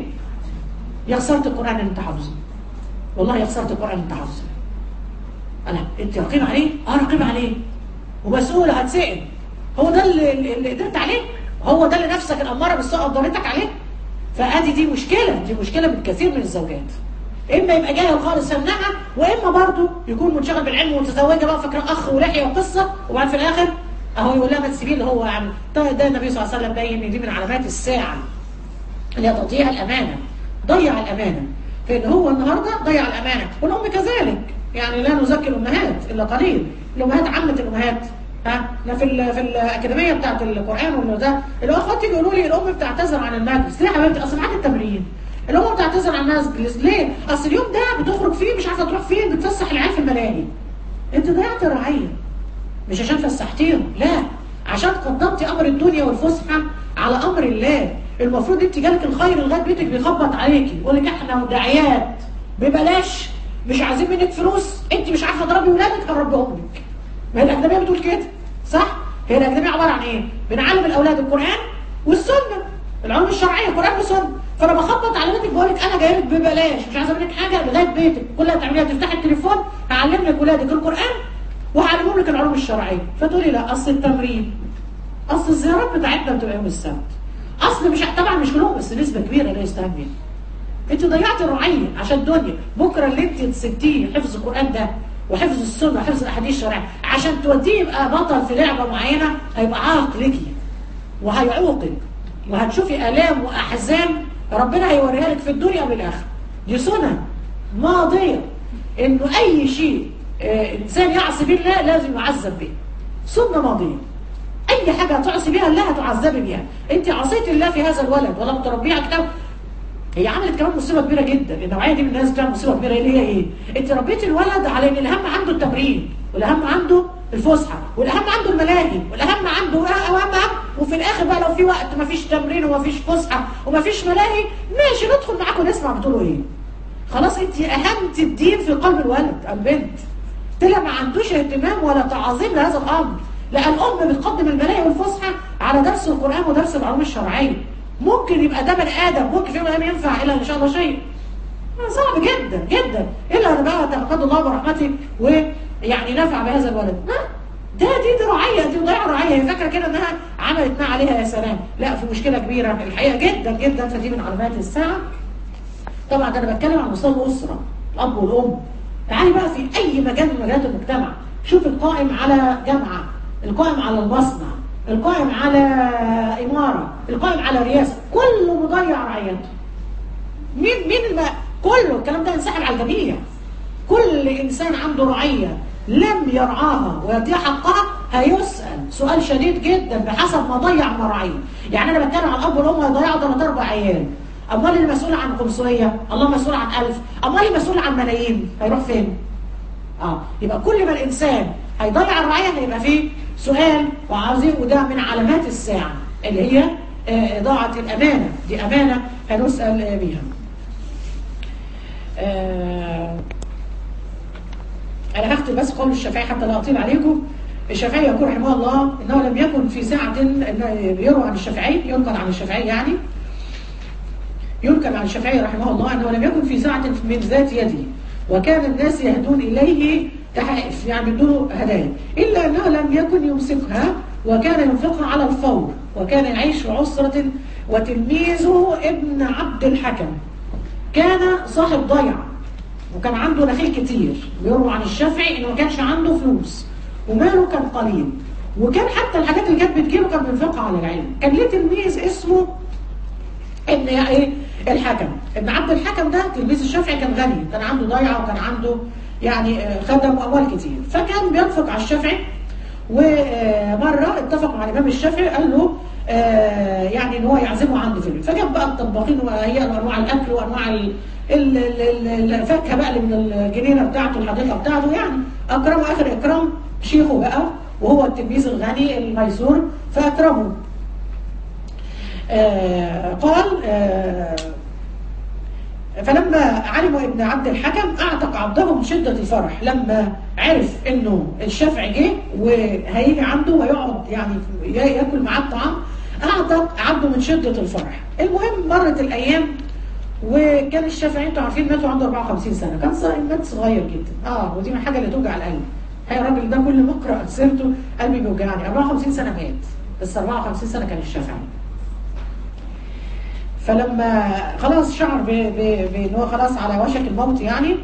يا خسرت القران اللي انت حافظه والله يا خسرت القران اللي انت حافظه انا انت رقيب عليه اه رقيب عليه ومسؤول هتسال هو ده اللي, اللي قدرت عليه هو ده اللي نفسك الاماره بالسوء قدرتك عليه فادي دي مشكله دي مشكله من كثير من الزوجات اما يبقى جاهل خالص يمنعها واما برضه يكون منشغل بالعلم ومتزوجه بقى فاكره اخ ولحيه وقصه وبعد في الاخر اهو يقول لها ما تسيبيه اللي هو يعني ده, ده النبي صلى الله عليه وسلم باين ان دي من علامات الساعه اللي هي تضييع الامانه ضيع الامانه فان هو النهارده ضيع الامانه والام كذلك يعني لا نزكي الامهات الا قليل الامهات عامه الامهات ها انا في ال- في الاكاديميه بتاعت القران ولا ده الاخوات يجوا يقولوا لي الام بتعتذر عن المجلس ليه يا حبيبتي اصل معاك التمرين الام بتعتذر عن المجلس ليه اصل اليوم ده بتخرج فيه مش عارفه تروح فين بتفسح العيال في الملاهي انت ضيعت الرعيه مش عشان فسحتيهم لا عشان قدمتي امر الدنيا والفسحه على امر الله المفروض انت جالك الخير لغايه بيتك بيخبط عليكي يقول لك احنا مدعيات ببلاش مش عايزين منك فلوس انت مش عارفه تربي ولادك هنربيهم لك ما هي الاجنبيه بتقول كده صح هي الاجنبيه عباره عن ايه بنعلم الاولاد القران والسنه العلوم الشرعيه قران وسنه فانا بخبط على بيتك بقول لك انا جاي لك ببلاش مش عايزه منك حاجه لغايه بيتك كل اللي هتعمليها تفتحي التليفون هعلم لك ولادك القران وهعلمهم لك العلوم الشرعيه فتقولي لا اصل التمرين اصل الزيارات بتاعتنا بتبقى يوم السبت اصل مش طبعا مش كلهم بس نسبه كبيره لا يستهان بيها انت ضيعت الرعيه عشان الدنيا بكره اللي انت سبتيه حفظ القران ده وحفظ السنه وحفظ الاحاديث الشرعيه عشان توديه يبقى بطل في لعبه معينه هيبقى عاق ليكي وهيعوقك وهتشوفي الام واحزان ربنا هيوريها لك في الدنيا قبل الاخره دي سنن ماضيه انه اي شيء آه، انسان يعصي به الله لازم يعذب به سنه ماضيه اي حاجه تعصي بها الله هتعذبي بيها انت عصيت الله في هذا الولد ولم تربيه على كتاب هي عملت كمان مصيبه كبيره جدا النوعيه دي من الناس بتعمل مصيبه كبيره اللي هي ايه؟ انت ربيتي الولد على ان الاهم عنده التمرين والاهم عنده الفسحه والاهم عنده الملاهي والاهم عنده واهم أهم وفي الاخر بقى لو في وقت ما فيش تمرين وما فيش فسحه وما فيش ملاهي ماشي ندخل معاكم نسمع بتقولوا ايه؟ خلاص انت اهمت الدين في قلب الولد البنت طلع ما عندوش اهتمام ولا تعظيم لهذا الامر لا الام بتقدم الملاهي والفسحه على درس القران ودرس العلوم الشرعيه ممكن يبقى ده بني ادم ممكن في يوم من الايام ينفع الا ان شاء الله شيء صعب جدا جدا الا ان بقى تقد الله برحمته ويعني نفع بهذا الولد ها ده دي دي رعيه دي ضياع رعيه هي فاكره كده انها عملت ما عليها يا سلام لا في مشكله كبيره الحقيقه جدا جدا فدي من علامات الساعه طبعا ده انا بتكلم عن مستوى الاسره الاب والام تعالي بقى في اي مجال من مجالات المجتمع شوف القائم على جامعه القائم على المصنع القائم على اماره القائم على رئاسه كله مضيع رعيته مين مين الم... كله الكلام ده ينسحب على الجميع كل انسان عنده رعيه لم يرعاها ويديها حقها هيسال سؤال شديد جدا بحسب ما ضيع من الرعيه يعني انا بتكلم عن الاب والام هيضيعوا ثلاث اربع عيال امال المسؤول عن 500 الله مسؤول عن 1000 امال المسؤول عن ملايين هيروح فين اه يبقى كل ما الانسان هيضيع الرعيه هيبقى فيه سؤال وعاوزين وده من علامات الساعه اللي هي آه، اضاعه الامانه دي امانه هنسال آه، بيها آه، انا هختم بس قول الشافعي حتى لا اطيل عليكم الشافعي يقول رحمه الله انه لم يكن في ساعه إنه بيروى عن الشافعي ينقل عن الشافعي يعني ينكر عن الشافعي رحمه الله انه لم يكن في ساعه من ذات يده وكان الناس يهدون اليه تحائف يعني بدون هدايا الا انه لم يكن يمسكها وكان ينفقها على الفور وكان يعيش في عسره وتلميذه ابن عبد الحكم كان صاحب ضيع وكان عنده نخيل كتير بيروى عن الشافعي انه ما كانش عنده فلوس وماله كان قليل وكان حتى الحاجات اللي كانت بتجيله كان بينفقها على العلم كان ليه تلميذ اسمه ابن ايه الحكم ابن عبد الحكم ده تلميذ الشافعي كان غني كان عنده ضيعه وكان عنده يعني آه، خدم واموال كتير فكان بينفق على الشافعي ومره اتفق مع الامام الشافعي قال له آه، يعني ان هو يعزمه عنده في البيت فجاب بقى الطباخين وهيئ له انواع الاكل وانواع ال- ال- ال- ال- الفاكهه بقى اللي من الجنينه بتاعته الحديقه بتاعته يعني اكرمه اخر اكرام شيخه بقى وهو التلميذ الغني الميسور فاكرمه آه، قال آه، فلما علموا ابن عبد الحكم اعتق عبده من شده الفرح لما عرف انه الشافعي جه وهيجي عنده ويقعد يعني ياكل معاه الطعام اعتق عبده من شده الفرح المهم مرت الايام وكان الشافعي انتوا عارفين مات عنده 54 سنه كان صغير مات صغير جدا اه ودي من الحاجه اللي توجع القلب هي الراجل ده كل ما اقرا سيرته قلبي بيوجعني 54 سنه مات بس 54 سنه كان الشافعي فلما خلاص شعر ب- ب- بان هو خلاص على وشك الموت يعني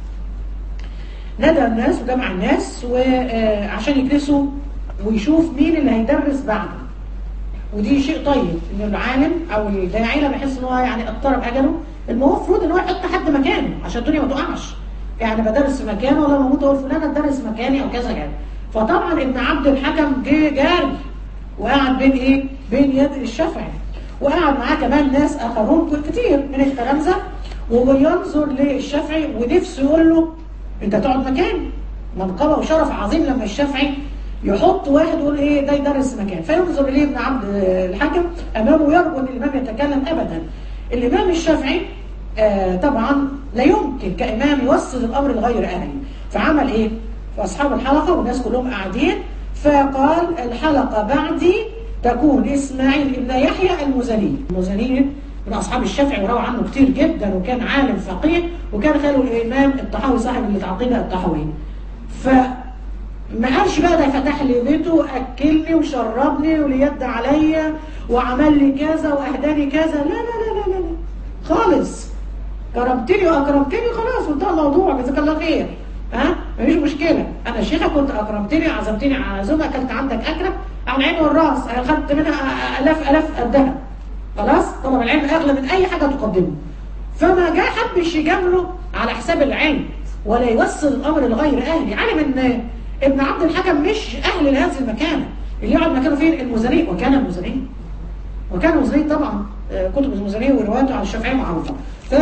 نادى الناس وجمع الناس وعشان يجلسوا ويشوف مين اللي هيدرس بعده ودي شيء طيب ان العالم او الداعي لما يحس ان هو يعني اقترب اجله المفروض ان هو يحط حد مكانه عشان الدنيا ما تقعش يعني بدرس في مكانه ولا موجود اقول فلانه تدرس مكاني او كذا كذا فطبعا ابن عبد الحكم جه جاري وقعد بين ايه؟ بين يد الشافعي وقعد معاه كمان ناس اخرون كتير من التلامذه وينظر للشافعي ونفسه يقول له انت تقعد مكاني منقبه وشرف عظيم لما الشافعي يحط واحد يقول ايه ده يدرس مكان فينظر اليه ابن عبد الحكم امامه ويرجو ان الامام يتكلم ابدا الامام الشافعي آه طبعا لا يمكن كامام يوصل الامر لغير اهله فعمل ايه؟ فاصحاب الحلقه والناس كلهم قاعدين فقال الحلقه بعدي تكون اسماعيل ابن يحيى المزني المزني من اصحاب الشافعي وروى عنه كتير جدا وكان عالم فقيه وكان خاله الامام الطحاوي صاحب العقيده الطحاوي ف ما قالش بقى ده فتح لي بيته واكلني وشربني وليد عليا وعمل لي كذا واهداني كذا لا لا لا لا لا, لا. خالص كرمتني واكرمتني خلاص وانتهى الموضوع جزاك الله خير ها مفيش مشكله انا شيخه كنت اكرمتني عزمتني على عزومه اكلت عندك اكله على العين والراس اخذت منها الاف الاف قدها خلاص طلب العلم اغلى من اي حاجه تقدمه فما جاء حبش يجامله على حساب العلم ولا يوصل الامر لغير اهلي علم ان ابن عبد الحكم مش اهل لهذه المكانه اللي يقعد مكانه فين المزني وكان المزني وكان المزني طبعا آه، كتب المزني ورواياته على الشافعي معروفه ف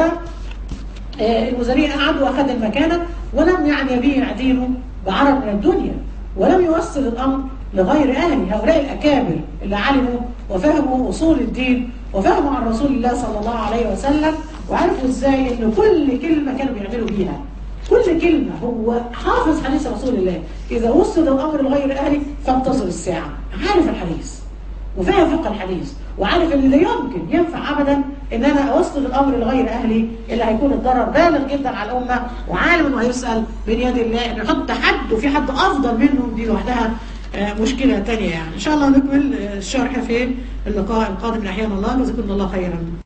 آه، المزني قعد واخذ المكانه ولم يعني يبيع دينه بعرض من الدنيا ولم يوصل الامر لغير اهله هؤلاء الاكابر اللي علموا وفهموا اصول الدين وفهموا عن رسول الله صلى الله عليه وسلم وعرفوا ازاي ان كل كلمه كانوا بيعملوا بيها كل كلمة هو حافظ حديث رسول الله إذا وصل الأمر لغير أهله فانتظر الساعة عارف الحديث وفاهم فقه الحديث وعارف ان لا يمكن ينفع ابدا ان انا اوصل الامر لغير اهلي اللي هيكون الضرر بالغ جدا على الامه وعالم انه هيسال بين يد الله انه يحط حد وفي حد افضل منهم دي لوحدها آه، مشكله ثانيه يعني ان شاء الله نكمل آه، الشرح في اللقاء القادم من احيان الله جزاكم الله خيرا